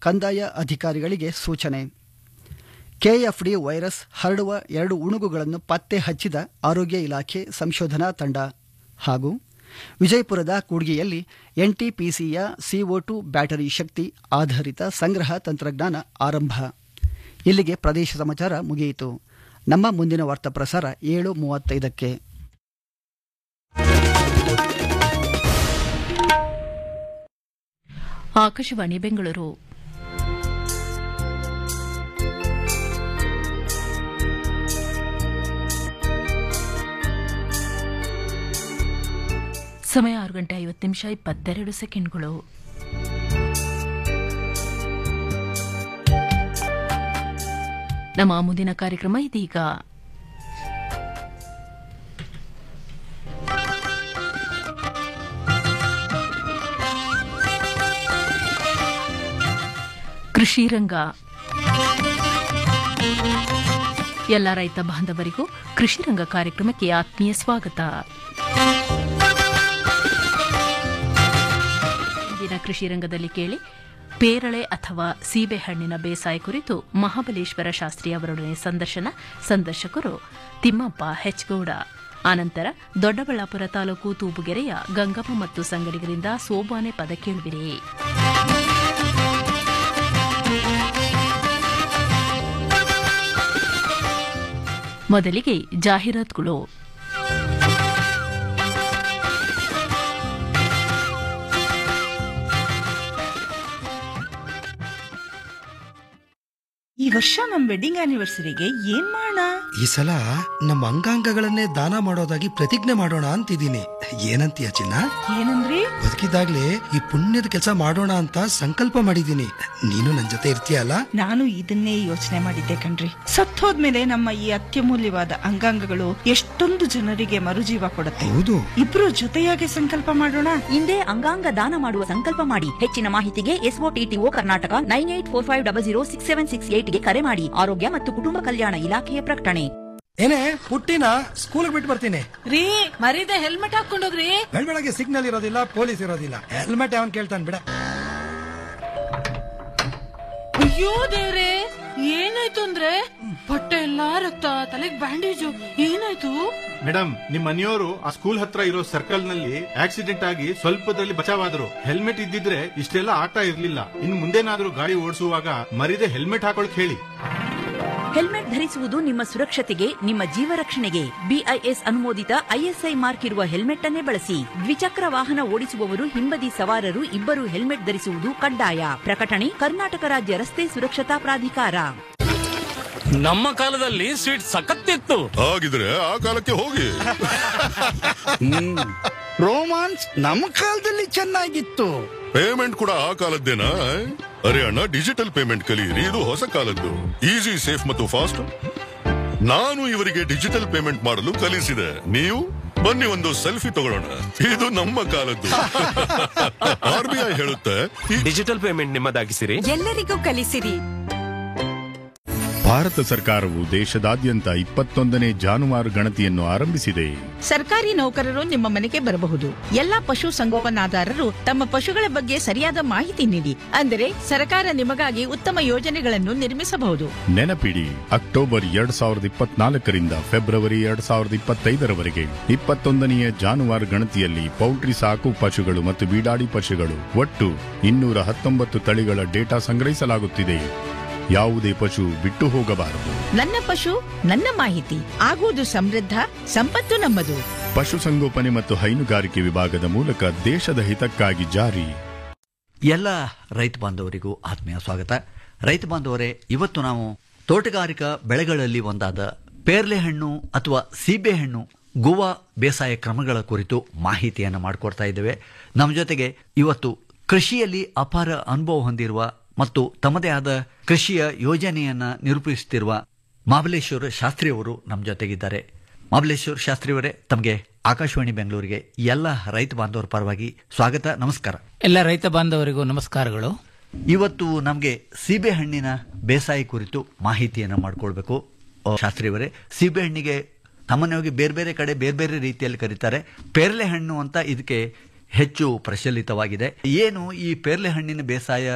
ಕಂದಾಯ ಅಧಿಕಾರಿಗಳಿಗೆ ಸೂಚನೆ ಕೆಎಫ್ಡಿ ವೈರಸ್ ಹರಡುವ ಎರಡು ಉಣುಗುಗಳನ್ನು ಪತ್ತೆ ಹಚ್ಚಿದ ಆರೋಗ್ಯ ಇಲಾಖೆ ಸಂಶೋಧನಾ ತಂಡ ಹಾಗೂ ವಿಜಯಪುರದ ಕೂಡ್ಗಿಯಲ್ಲಿ ಎನ್ಟಿಪಿಸಿಯ ಸಿಒ ಟು ಬ್ಯಾಟರಿ ಶಕ್ತಿ ಆಧಾರಿತ ಸಂಗ್ರಹ ತಂತ್ರಜ್ಞಾನ ಆರಂಭ ಇಲ್ಲಿಗೆ ಪ್ರದೇಶ ಸಮಾಚಾರ ಮುಗಿಯಿತು ನಮ್ಮ ಮುಂದಿನ ವಾರ್ತಾ ಪ್ರಸಾರ ಏಳು ಮೂವತ್ತೈದಕ್ಕೆ ಆಕಾಶವಾಣಿ ಬೆಂಗಳೂರು ಸಮಯ ಆರು ಗಂಟೆ ಐವತ್ತು ನಿಮಿಷ ಇಪ್ಪತ್ತೆರಡು ಸೆಕೆಂಡ್ಗಳು ನಮ್ಮ ಮುಂದಿನ ಕಾರ್ಯಕ್ರಮ ಇದೀಗ ಕೃಷಿ ರಂಗ ಎಲ್ಲ ರೈತ ಬಾಂಧವರಿಗೂ ಕೃಷಿ ರಂಗ ಕಾರ್ಯಕ್ರಮಕ್ಕೆ ಆತ್ಮೀಯ ಸ್ವಾಗತ ಇಂದಿನ ಕೃಷಿ ರಂಗದಲ್ಲಿ ಕೇಳಿ ಪೇರಳೆ ಅಥವಾ ಸೀಬೆಹಣ್ಣಿನ ಬೇಸಾಯ ಕುರಿತು ಮಹಾಬಲೇಶ್ವರ ಶಾಸ್ತ್ರಿ ಅವರೊಡನೆ ಸಂದರ್ಶನ ಸಂದರ್ಶಕರು ತಿಮ್ಮಪ್ಪ ಹೆಚ್ಗೌಡ ಆನಂತರ ದೊಡ್ಡಬಳ್ಳಾಪುರ ತಾಲೂಕು ತೂಬುಗೆರೆಯ ಗಂಗಮ್ಮ ಮತ್ತು ಸಂಗಡಿಗರಿಂದ ಸೋಬಾನೆ ಪದ ಕೇಳುವಿರಿ ಮೊದಲಿಗೆ ಜಾಹೀರಾತುಗಳು ಈ ವರ್ಷ ನಮ್ ವೆಡ್ಡಿಂಗ್ ಆನಿವರ್ಸರಿಗೆ ಏನ್ ಮಾಡೋಣ ಈ ಸಲ ನಮ್ಮ ಅಂಗಾಂಗಗಳನ್ನೇ ದಾನ ಮಾಡೋದಾಗಿ ಪ್ರತಿಜ್ಞೆ ಮಾಡೋಣ ಅಂತಿದ್ದೀನಿ ಏನಂತೀಯ ಚಿನ್ನ ಏನಂದ್ರಿ ಬದುಕಿದಾಗ್ಲೇ ಈ ಪುಣ್ಯದ ಕೆಲಸ ಮಾಡೋಣ ಅಂತ ಸಂಕಲ್ಪ ಮಾಡಿದ್ದೀನಿ ನೀನು ನನ್ ಜೊತೆ ಇರ್ತೀಯಲ್ಲ ನಾನು ಇದನ್ನೇ ಯೋಚನೆ ಮಾಡಿದ್ದೆ ಕಣ್ರಿ ಸತ್ತೋದ್ಮೇಲೆ ನಮ್ಮ ಈ ಅತ್ಯಮೂಲ್ಯವಾದ ಅಂಗಾಂಗಗಳು ಎಷ್ಟೊಂದು ಜನರಿಗೆ ಮರುಜೀವ ಕೊಡುತ್ತೆ ಹೌದು ಇಬ್ರು ಜೊತೆಯಾಗಿ ಸಂಕಲ್ಪ ಮಾಡೋಣ ಹಿಂದೆ ಅಂಗಾಂಗ ದಾನ ಮಾಡುವ ಸಂಕಲ್ಪ ಮಾಡಿ ಹೆಚ್ಚಿನ ಮಾಹಿತಿಗೆ SOTTO Karnataka nine eight four five double zero six seven six ಏಟ್ಗೆ ಕರೆ ಮಾಡಿ ಆರೋಗ್ಯ ಮತ್ತು ಕುಟುಂಬ ಕಲ್ಯಾಣ ಇಲಾಖೆಯ ಪ್ರಕಟಣೆ ಏನೇ ಪುಟ್ಟಿನ ಸ್ಕೂಲ್ ಬಿಟ್ಟು ಬರ್ತೀನಿ ರೀ ಮರೀದೆ ಹೆಲ್ಮೆಟ್ ಹಾಕೊಂಡೋಗ್ರಿ ಬೆಳಗ್ಗೆ ಸಿಗ್ನಲ್ ಇರೋದಿಲ್ಲ ಪೊಲೀಸ್ ಇರೋದಿಲ್ಲ ಹೆಲ್ಮೆಟ್ ಯಾವನ್ ಕೇಳ್ತಾನೆ ಬಿಡ ಅಯ್ಯೋ ದೇವ್ರೆ ಏನಾಯ್ತು ಅಂದ್ರೆ ಹೊಟ್ಟೆ ಎಲ್ಲಾ ರಕ್ತ ತಲೆಗ್ ಬ್ಯಾಂಡೇಜು ಏನಾಯ್ತು ಮೇಡಮ್ ನಿಮ್ ಮನೆಯವರು ಆ ಸ್ಕೂಲ್ ಹತ್ರ ಇರೋ ಸರ್ಕಲ್ ನಲ್ಲಿ ಆಕ್ಸಿಡೆಂಟ್ ಆಗಿ ಸ್ವಲ್ಪದಲ್ಲಿ ಬಚಾವಾದ್ರು ಹೆಲ್ಮೆಟ್ ಇದ್ದಿದ್ರೆ ಇಷ್ಟೆಲ್ಲ ಆಗ್ತಾ ಇರ್ಲಿಲ್ಲ ಇನ್ ಮುಂದೇನಾದ್ರೂ ಗಾಡಿ ಓಡಿಸುವಾಗ ಮರಿದೆ ಹೆಲ್ಮೆಟ್ ಹಾಕೊಳಕ್ ಹೇಳಿ ಹೆಲ್ಮೆಟ್ ಧರಿಸುವುದು ನಿಮ್ಮ ಸುರಕ್ಷತೆಗೆ ನಿಮ್ಮ ಜೀವ ರಕ್ಷಣೆಗೆ ಬಿಐಎಸ್ ಅನುಮೋದಿತ ಐಎಸ್ಐ ಮಾರ್ಕ್ ಇರುವ ಹೆಲ್ಮೆಟ್ ಅನ್ನೇ ಬಳಸಿ ದ್ವಿಚಕ್ರ ವಾಹನ ಓಡಿಸುವವರು ಹಿಂಬದಿ ಸವಾರರು ಇಬ್ಬರು ಹೆಲ್ಮೆಟ್ ಧರಿಸುವುದು ಕಡ್ಡಾಯ ಪ್ರಕಟಣೆ ಕರ್ನಾಟಕ ರಾಜ್ಯ ರಸ್ತೆ ಸುರಕ್ಷತಾ ಪ್ರಾಧಿಕಾರ ನಮ್ಮ ಕಾಲದಲ್ಲಿ ಸ್ವೀಟ್ ಸಖತ್ತಿತ್ತು ಹಾಗಿದ್ರೆ ಆ ಕಾಲಕ್ಕೆ ಹೋಗಿ ರೋಮಾನ್ಸ್ ನಮ್ಮ ಕಾಲದಲ್ಲಿ ಚೆನ್ನಾಗಿತ್ತು ಪೇಮೆಂಟ್ ಕೂಡ ಆ ಕಾಲದ್ದೇನಾ ಅರೆ ಅಣ್ಣ ಡಿಜಿಟಲ್ ಪೇಮೆಂಟ್ ಕಲಿಯಿರಿ ಇದು ಹೊಸ ಕಾಲದ್ದು ಈಸಿ ಸೇಫ್ ಮತ್ತು ಫಾಸ್ಟ್ ನಾನು ಇವರಿಗೆ ಡಿಜಿಟಲ್ ಪೇಮೆಂಟ್ ಮಾಡಲು ಕಲಿಸಿದೆ ನೀವು ಬನ್ನಿ ಒಂದು ಸೆಲ್ಫಿ ತಗೊಳ್ಳೋಣ ಇದು ನಮ್ಮ ಕಾಲದ್ದು ಆರ್ ಬಿ ಐ ಹೇಳುತ್ತೆ ಈ ಡಿಜಿಟಲ್ ಪೇಮೆಂಟ್ ನಿಮ್ಮದಾಗಿಸಿರಿ ಎಲ್ಲರಿಗೂ ಕಲಿಸಿರಿ ಭಾರತ ಸರ್ಕಾರವು ದೇಶದಾದ್ಯಂತ ಇಪ್ಪತ್ತೊಂದನೇ ಜಾನುವಾರು ಗಣತಿಯನ್ನು ಆರಂಭಿಸಿದೆ ಸರ್ಕಾರಿ ನೌಕರರು ನಿಮ್ಮ ಮನೆಗೆ ಬರಬಹುದು ಎಲ್ಲಾ ಪಶು ಸಂಗೋಪನಾದಾರರು ತಮ್ಮ ಪಶುಗಳ ಬಗ್ಗೆ ಸರಿಯಾದ ಮಾಹಿತಿ ನೀಡಿ ಅಂದರೆ ಸರ್ಕಾರ ನಿಮಗಾಗಿ ಉತ್ತಮ ಯೋಜನೆಗಳನ್ನು ನಿರ್ಮಿಸಬಹುದು ನೆನಪಿಡಿ ಅಕ್ಟೋಬರ್ ಎರಡ್ ಸಾವಿರದ ಇಪ್ಪತ್ನಾಲ್ಕರಿಂದ ಫೆಬ್ರವರಿ ಎರಡ್ ಸಾವಿರದ ಇಪ್ಪತ್ತೈದರವರೆಗೆ ಇಪ್ಪತ್ತೊಂದನೆಯ ಜಾನುವಾರು ಗಣತಿಯಲ್ಲಿ ಪೌಲ್ಟ್ರಿ ಸಾಕು ಪಶುಗಳು ಮತ್ತು ಬೀಡಾಡಿ ಪಶುಗಳು ಒಟ್ಟು ಇನ್ನೂರ ಹತ್ತೊಂಬತ್ತು ತಳಿಗಳ ಡೇಟಾ ಸಂಗ್ರಹಿಸಲಾಗುತ್ತಿದೆ ಯಾವುದೇ ಪಶು ಬಿಟ್ಟು ಹೋಗಬಾರದು ನನ್ನ ಪಶು ನನ್ನ ಮಾಹಿತಿ ಆಗುವುದು ಸಮೃದ್ಧ ಸಂಪತ್ತು ನಮ್ಮದು ಪಶುಸಂಗೋಪನೆ ಮತ್ತು ಹೈನುಗಾರಿಕೆ ವಿಭಾಗದ ಮೂಲಕ ದೇಶದ ಹಿತಕ್ಕಾಗಿ ಜಾರಿ ಎಲ್ಲ ರೈತ ಬಾಂಧವರಿಗೂ ಆತ್ಮೀಯ ಸ್ವಾಗತ ರೈತ ಬಾಂಧವರೇ ಇವತ್ತು ನಾವು ತೋಟಗಾರಿಕಾ ಬೆಳೆಗಳಲ್ಲಿ ಒಂದಾದ ಪೇರ್ಲೆ ಹಣ್ಣು ಅಥವಾ ಸೀಬೆಹಣ್ಣು ಗೋವಾ ಬೇಸಾಯ ಕ್ರಮಗಳ ಕುರಿತು ಮಾಹಿತಿಯನ್ನು ಮಾಡಿಕೊಡ್ತಾ ಇದ್ದೇವೆ ನಮ್ಮ ಜೊತೆಗೆ ಇವತ್ತು ಕೃಷಿಯಲ್ಲಿ ಅಪಾರ ಅನುಭವ ಹೊಂದಿರುವ ಮತ್ತು ತಮ್ಮದೇ ಆದ ಕೃಷಿಯ ಯೋಜನೆಯನ್ನ ನಿರೂಪಿಸುತ್ತಿರುವ ಮಹಾಬಲೇಶ್ವರ ಶಾಸ್ತ್ರಿ ಅವರು ನಮ್ಮ ಜೊತೆಗಿದ್ದಾರೆ ಮಹಾಬಲೇಶ್ವರ ಶಾಸ್ತ್ರಿ ಅವರೇ ತಮಗೆ ಆಕಾಶವಾಣಿ ಬೆಂಗಳೂರಿಗೆ ಎಲ್ಲ ರೈತ ಬಾಂಧವರ ಪರವಾಗಿ ಸ್ವಾಗತ ನಮಸ್ಕಾರ ಎಲ್ಲ ರೈತ ಬಾಂಧವರಿಗೂ ನಮಸ್ಕಾರಗಳು ಇವತ್ತು ನಮಗೆ ಸೀಬೆಹಣ್ಣಿನ ಬೇಸಾಯ ಕುರಿತು ಮಾಹಿತಿಯನ್ನು ಮಾಡಿಕೊಳ್ಬೇಕು ಶಾಸ್ತ್ರಿ ಅವರೇ ಸೀಬೆಹಣ್ಣಿಗೆ ಸಾಮಾನ್ಯವಾಗಿ ಬೇರೆ ಬೇರೆ ಕಡೆ ಬೇರೆ ಬೇರೆ ರೀತಿಯಲ್ಲಿ ಕರೀತಾರೆ ಪೇರ್ಲೆ ಹಣ್ಣು ಅಂತ ಇದಕ್ಕೆ ಹೆಚ್ಚು ಪ್ರಚಲಿತವಾಗಿದೆ ಏನು ಈ ಪೇರ್ಲೆ ಹಣ್ಣಿನ ಬೇಸಾಯ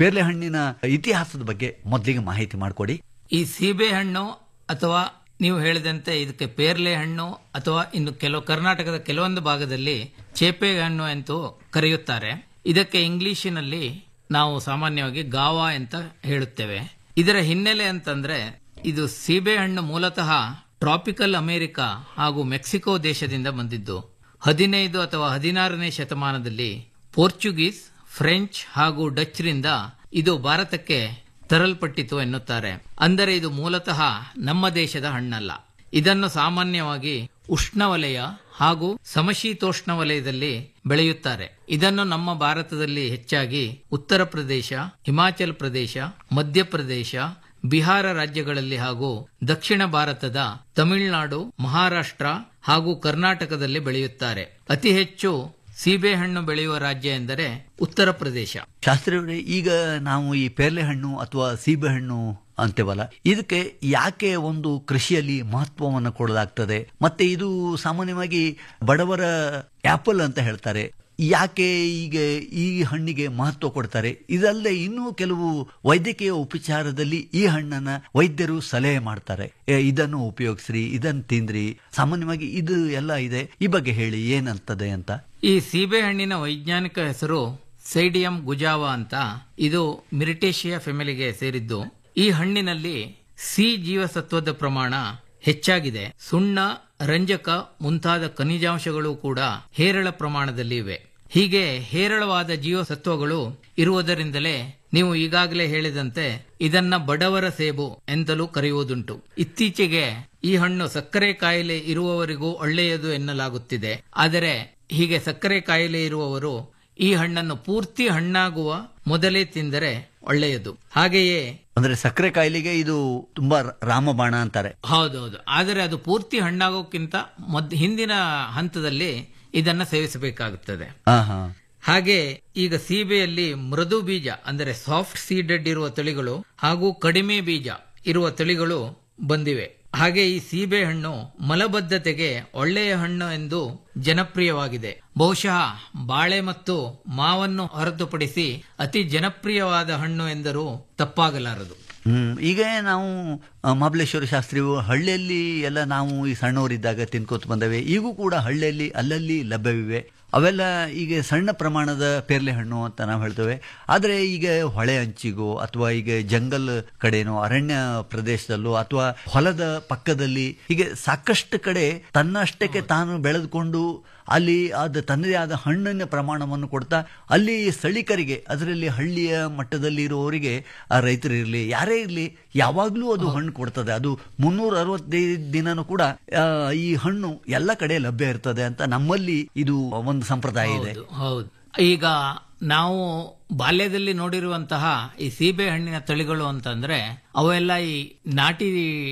ಪೇರ್ಲೆ ಹಣ್ಣಿನ ಇತಿಹಾಸದ ಬಗ್ಗೆ ಮೊದಲಿಗೆ ಮಾಹಿತಿ ಮಾಡಿಕೊಡಿ ಈ ಸೀಬೆ ಹಣ್ಣು ಅಥವಾ ನೀವು ಹೇಳಿದಂತೆ ಇದಕ್ಕೆ ಪೇರ್ಲೆ ಹಣ್ಣು ಅಥವಾ ಇನ್ನು ಕೆಲವು ಕರ್ನಾಟಕದ ಕೆಲವೊಂದು ಭಾಗದಲ್ಲಿ ಚೇಪೆ ಹಣ್ಣು ಅಂತೂ ಕರೆಯುತ್ತಾರೆ ಇದಕ್ಕೆ ಇಂಗ್ಲಿಶಿನಲ್ಲಿ ನಾವು ಸಾಮಾನ್ಯವಾಗಿ ಗಾವಾ ಅಂತ ಹೇಳುತ್ತೇವೆ ಇದರ ಹಿನ್ನೆಲೆ ಅಂತಂದ್ರೆ ಇದು ಸೀಬೆ ಹಣ್ಣು ಮೂಲತಃ ಟ್ರಾಪಿಕಲ್ ಅಮೆರಿಕ ಹಾಗೂ ಮೆಕ್ಸಿಕೋ ದೇಶದಿಂದ ಬಂದಿದ್ದು ಹದಿನೈದು ಅಥವಾ ಹದಿನಾರನೇ ಶತಮಾನದಲ್ಲಿ ಪೋರ್ಚುಗೀಸ್ ಫ್ರೆಂಚ್ ಹಾಗೂ ಡಚ್ರಿಂದ ಇದು ಭಾರತಕ್ಕೆ ತರಲ್ಪಟ್ಟಿತು ಎನ್ನುತ್ತಾರೆ ಅಂದರೆ ಇದು ಮೂಲತಃ ನಮ್ಮ ದೇಶದ ಹಣ್ಣಲ್ಲ ಇದನ್ನು ಸಾಮಾನ್ಯವಾಗಿ ಉಷ್ಣವಲಯ ಹಾಗೂ ಸಮಶೀತೋಷ್ಣ ವಲಯದಲ್ಲಿ ಬೆಳೆಯುತ್ತಾರೆ ಇದನ್ನು ನಮ್ಮ ಭಾರತದಲ್ಲಿ ಹೆಚ್ಚಾಗಿ ಉತ್ತರ ಪ್ರದೇಶ ಹಿಮಾಚಲ ಪ್ರದೇಶ ಮಧ್ಯಪ್ರದೇಶ ಬಿಹಾರ ರಾಜ್ಯಗಳಲ್ಲಿ ಹಾಗೂ ದಕ್ಷಿಣ ಭಾರತದ ತಮಿಳುನಾಡು ಮಹಾರಾಷ್ಟ್ರ ಹಾಗೂ ಕರ್ನಾಟಕದಲ್ಲಿ ಬೆಳೆಯುತ್ತಾರೆ ಅತಿ ಹೆಚ್ಚು ಸೀಬೆಹಣ್ಣು ಬೆಳೆಯುವ ರಾಜ್ಯ ಎಂದರೆ ಉತ್ತರ ಪ್ರದೇಶ ಶಾಸ್ತ್ರಿಯವರೇ ಈಗ ನಾವು ಈ ಪೇರ್ಲೆ ಹಣ್ಣು ಅಥವಾ ಸೀಬೆ ಹಣ್ಣು ಅಂತೇವಲ್ಲ ಇದಕ್ಕೆ ಯಾಕೆ ಒಂದು ಕೃಷಿಯಲ್ಲಿ ಮಹತ್ವವನ್ನು ಕೊಡಲಾಗ್ತದೆ ಮತ್ತೆ ಇದು ಸಾಮಾನ್ಯವಾಗಿ ಬಡವರ ಆಪಲ್ ಅಂತ ಹೇಳ್ತಾರೆ ಯಾಕೆ ಈಗ ಈ ಹಣ್ಣಿಗೆ ಮಹತ್ವ ಕೊಡ್ತಾರೆ ಇದಲ್ಲದೆ ಇನ್ನೂ ಕೆಲವು ವೈದ್ಯಕೀಯ ಉಪಚಾರದಲ್ಲಿ ಈ ಹಣ್ಣನ್ನ ವೈದ್ಯರು ಸಲಹೆ ಮಾಡ್ತಾರೆ ಏ, ಇದನ್ನು ಉಪಯೋಗಿಸ್ರಿ ಇದನ್ನು ತಿಂದ್ರಿ ಸಾಮಾನ್ಯವಾಗಿ ಇದು ಎಲ್ಲ ಇದೆ ಈ ಬಗ್ಗೆ ಹೇಳಿ ಏನಂತದೆ ಅಂತ ಈ ಸೀಬೆಹಣ್ಣಿನ ವೈಜ್ಞಾನಿಕ ಹೆಸರು ಸೈಡಿಯಂ ಗುಜಾವಾ ಅಂತ ಇದು ಮಿರಿಟೇಷಿಯಾ ಫ್ಯಾಮಿಲಿಗೆ ಸೇರಿದ್ದು ಈ ಹಣ್ಣಿನಲ್ಲಿ ಸಿ ಜೀವಸತ್ವದ ಪ್ರಮಾಣ ಹೆಚ್ಚಾಗಿದೆ ಸುಣ್ಣ ರಂಜಕ ಮುಂತಾದ ಖನಿಜಾಂಶಗಳು ಕೂಡ ಹೇರಳ ಪ್ರಮಾಣದಲ್ಲಿ ಇವೆ ಹೀಗೆ ಹೇರಳವಾದ ಜೀವಸತ್ವಗಳು ಇರುವುದರಿಂದಲೇ ನೀವು ಈಗಾಗಲೇ ಹೇಳಿದಂತೆ ಇದನ್ನ ಬಡವರ ಸೇಬು ಎಂತಲೂ ಕರೆಯುವುದುಂಟು ಇತ್ತೀಚೆಗೆ ಈ ಹಣ್ಣು ಸಕ್ಕರೆ ಕಾಯಿಲೆ ಇರುವವರಿಗೂ ಒಳ್ಳೆಯದು ಎನ್ನಲಾಗುತ್ತಿದೆ ಆದರೆ ಹೀಗೆ ಸಕ್ಕರೆ ಕಾಯಿಲೆ ಇರುವವರು ಈ ಹಣ್ಣನ್ನು ಪೂರ್ತಿ ಹಣ್ಣಾಗುವ ಮೊದಲೇ ತಿಂದರೆ ಒಳ್ಳೆಯದು ಹಾಗೆಯೇ ಅಂದ್ರೆ ಸಕ್ಕರೆ ಕಾಯಿಲೆಗೆ ಇದು ತುಂಬಾ ರಾಮಬಾಣ ಅಂತಾರೆ ಹೌದೌದು ಆದರೆ ಅದು ಪೂರ್ತಿ ಹಣ್ಣಾಗೋಕ್ಕಿಂತ ಮೊದ್ ಹಿಂದಿನ ಹಂತದಲ್ಲಿ ಇದನ್ನ ಸೇವಿಸಬೇಕಾಗುತ್ತದೆ ಆಹಾ ಹಾಗೆ ಈಗ ಸೀಬೆಯಲ್ಲಿ ಮೃದು ಬೀಜ ಅಂದರೆ ಸಾಫ್ಟ್ ಸೀಡೆಡ್ ಇರುವ ತಳಿಗಳು ಹಾಗೂ ಕಡಿಮೆ ಬೀಜ ಇರುವ ತಳಿಗಳು ಬಂದಿವೆ ಹಾಗೆ ಈ ಸೀಬೆ ಹಣ್ಣು ಮಲಬದ್ಧತೆಗೆ ಒಳ್ಳೆಯ ಹಣ್ಣು ಎಂದು ಜನಪ್ರಿಯವಾಗಿದೆ ಬಹುಶಃ ಬಾಳೆ ಮತ್ತು ಮಾವನ್ನು ಹೊರತುಪಡಿಸಿ ಅತಿ ಜನಪ್ರಿಯವಾದ ಹಣ್ಣು ಎಂದರೂ ತಪ್ಪಾಗಲಾರದು ಹ್ಮ್ ಈಗ ನಾವು ಆ, ಮಹಾಬಲೇಶ್ವರ ಶಾಸ್ತ್ರಿವು ಹಳ್ಳಿಯಲ್ಲಿ ಎಲ್ಲ ನಾವು ಈ ಸಣ್ಣವರಿದ್ದಾಗ ತಿನ್ಕೋತ ಬಂದವೆ ಈಗೂ ಕೂಡ ಹಳ್ಳಿಯಲ್ಲಿ ಅಲ್ಲಲ್ಲಿ ಲಭ್ಯವಿವೆ ಅವೆಲ್ಲ ಈಗ ಸಣ್ಣ ಪ್ರಮಾಣದ ಪೇರ್ಲೆ ಹಣ್ಣು ಅಂತ ನಾವು ಹೇಳ್ತೇವೆ ಆದರೆ ಈಗ ಹೊಳೆ ಅಂಚಿಗೋ ಅಥವಾ ಈಗ ಜಂಗಲ್ ಕಡೆನೋ ಅರಣ್ಯ ಪ್ರದೇಶದಲ್ಲೋ ಅಥವಾ ಹೊಲದ ಪಕ್ಕದಲ್ಲಿ ಹೀಗೆ ಸಾಕಷ್ಟು ಕಡೆ ತನ್ನಷ್ಟಕ್ಕೆ ತಾನು ಬೆಳೆದುಕೊಂಡು ಅಲ್ಲಿ ಆದ ತನ್ನದೇ ಆದ ಹಣ್ಣಿನ ಪ್ರಮಾಣವನ್ನು ಕೊಡ್ತಾ ಅಲ್ಲಿ ಸ್ಥಳೀಕರಿಗೆ ಅದರಲ್ಲಿ ಹಳ್ಳಿಯ ಮಟ್ಟದಲ್ಲಿ ಇರುವವರಿಗೆ ಆ ರೈತರು ಇರಲಿ ಯಾರೇ ಇರಲಿ ಯಾವಾಗಲೂ ಅದು ಹಣ್ಣು ಕೊಡ್ತದೆ ಅದು ಮುನ್ನೂರ ಅರವತ್ತೈದು ದಿನನೂ ಕೂಡ ಆ, ಈ ಹಣ್ಣು ಎಲ್ಲ ಕಡೆ ಲಭ್ಯ ಇರ್ತದೆ ಅಂತ ನಮ್ಮಲ್ಲಿ ಇದು ಒಂದು ಸಂಪ್ರದಾಯ ಇದೆ ಹೌದು, ಹೌದು ಈಗ ನಾವು ಬಾಲ್ಯದಲ್ಲಿ ನೋಡಿರುವಂತಹ ಈ ಸೀಬೆ ಹಣ್ಣಿನ ತಳಿಗಳು ಅಂತಂದ್ರೆ ಅವೆಲ್ಲ ಈ ನಾಟಿ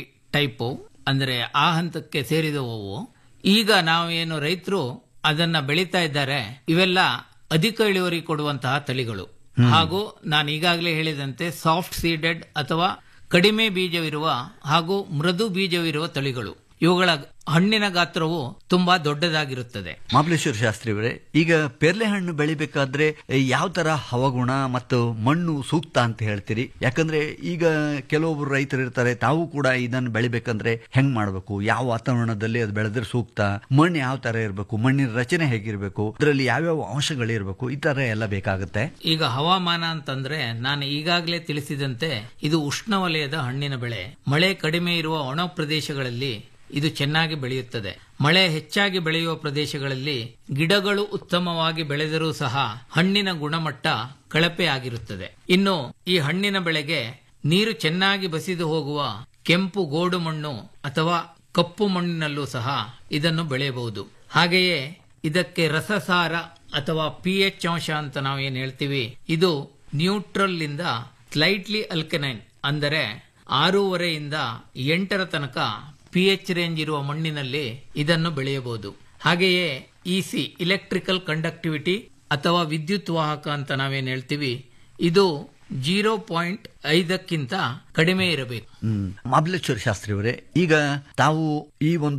ಟೈಪು ಅಂದ್ರೆ ಆ ಹಂತಕ್ಕೆ ಸೇರಿದವು ಈಗ ನಾವೇನು ರೈತರು ಅದನ್ನ ಬೆಳೀತಾ ಇದ್ದಾರೆ ಇವೆಲ್ಲ ಅಧಿಕ ಇಳುವರಿ ಕೊಡುವಂತಹ ತಳಿಗಳು ಹಾಗೂ ನಾನು ಈಗಾಗಲೇ ಹೇಳಿದಂತೆ ಸಾಫ್ಟ್ ಸೀಡೆಡ್ ಅಥವಾ ಕಡಿಮೆ ಬೀಜವಿರುವ ಹಾಗೂ ಮೃದು ಬೀಜವಿರುವ ತಳಿಗಳು ಇವುಗಳ ಹಣ್ಣಿನ ಗಾತ್ರವು ತುಂಬಾ ದೊಡ್ಡದಾಗಿರುತ್ತದೆ ಮಹಾಬಲೇಶ್ವರ ಶಾಸ್ತ್ರಿಯವರೇ ಈಗ ಪೇರ್ಲೆ ಹಣ್ಣು ಬೆಳಿಬೇಕಾದ್ರೆ ಯಾವ ತರ ಹವಗುಣ ಮತ್ತು ಮಣ್ಣು ಸೂಕ್ತ ಅಂತ ಹೇಳ್ತೀರಿ ಯಾಕಂದ್ರೆ ಈಗ ಕೆಲವೊಬ್ರು ರೈತರು ಇರ್ತಾರೆ ತಾವು ಕೂಡ ಇದನ್ನು ಬೆಳಿಬೇಕಂದ್ರೆ ಹೆಂಗ್ ಮಾಡ್ಬೇಕು ಯಾವ ವಾತಾವರಣದಲ್ಲಿ ಅದು ಬೆಳೆದ್ರೆ ಸೂಕ್ತ ಮಣ್ಣು ಯಾವ ತರ ಇರಬೇಕು ಮಣ್ಣಿನ ರಚನೆ ಹೇಗಿರ್ಬೇಕು ಅದರಲ್ಲಿ ಯಾವ್ಯಾವ ಅಂಶಗಳಿರ್ಬೇಕು ಈ ತರ ಎಲ್ಲ ಬೇಕಾಗುತ್ತೆ ಈಗ ಹವಾಮಾನ ಅಂತಂದ್ರೆ ನಾನು ಈಗಾಗಲೇ ತಿಳಿಸಿದಂತೆ ಇದು ಉಷ್ಣವಲಯದ ಹಣ್ಣಿನ ಬೆಳೆ ಮಳೆ ಕಡಿಮೆ ಇರುವ ಒಣ ಪ್ರದೇಶಗಳಲ್ಲಿ ಇದು ಚೆನ್ನಾಗಿ ಬೆಳೆಯುತ್ತದೆ ಮಳೆ ಹೆಚ್ಚಾಗಿ ಬೆಳೆಯುವ ಪ್ರದೇಶಗಳಲ್ಲಿ ಗಿಡಗಳು ಉತ್ತಮವಾಗಿ ಬೆಳೆದರೂ ಸಹ ಹಣ್ಣಿನ ಗುಣಮಟ್ಟ ಕಳಪೆ ಆಗಿರುತ್ತದೆ ಇನ್ನು ಈ ಹಣ್ಣಿನ ಬೆಳೆಗೆ ನೀರು ಚೆನ್ನಾಗಿ ಬಸಿದು ಹೋಗುವ ಕೆಂಪು ಗೋಡು ಮಣ್ಣು ಅಥವಾ ಕಪ್ಪು ಮಣ್ಣಿನಲ್ಲೂ ಸಹ ಇದನ್ನು ಬೆಳೆಯಬಹುದು ಹಾಗೆಯೇ ಇದಕ್ಕೆ ರಸಸಾರ ಅಥವಾ ಪಿ ಎಚ್ ಅಂಶ ಅಂತ ನಾವು ಏನ್ ಹೇಳ್ತೀವಿ ಇದು ನ್ಯೂಟ್ರಲ್ ಇಂದ ಸ್ಲೈಟ್ಲಿ ಅಲ್ಕನೈನ್ ಅಂದರೆ ಆರೂವರೆಯಿಂದ ಎಂಟರ ತನಕ ಪಿ ಎಚ್ ರೇಂಜ್ ಇರುವ ಮಣ್ಣಿನಲ್ಲಿ ಇದನ್ನು ಬೆಳೆಯಬಹುದು ಹಾಗೆಯೇ ಇಸಿ ಇಲೆಕ್ಟ್ರಿಕಲ್ ಕಂಡಕ್ಟಿವಿಟಿ ಅಥವಾ ವಿದ್ಯುತ್ ವಾಹಕ ಅಂತ ನಾವೇನ್ ಹೇಳ್ತೀವಿ ಇದು ಜೀರೋ ಪಾಯಿಂಟ್ ಐದಕ್ಕಿಂತ ಕಡಿಮೆ ಇರಬೇಕು ಹ್ಮ್ ಮಾಬಲೇಶ್ವರ ಶಾಸ್ತ್ರಿಯವರೇ ಈಗ ತಾವು ಈ ಒಂದು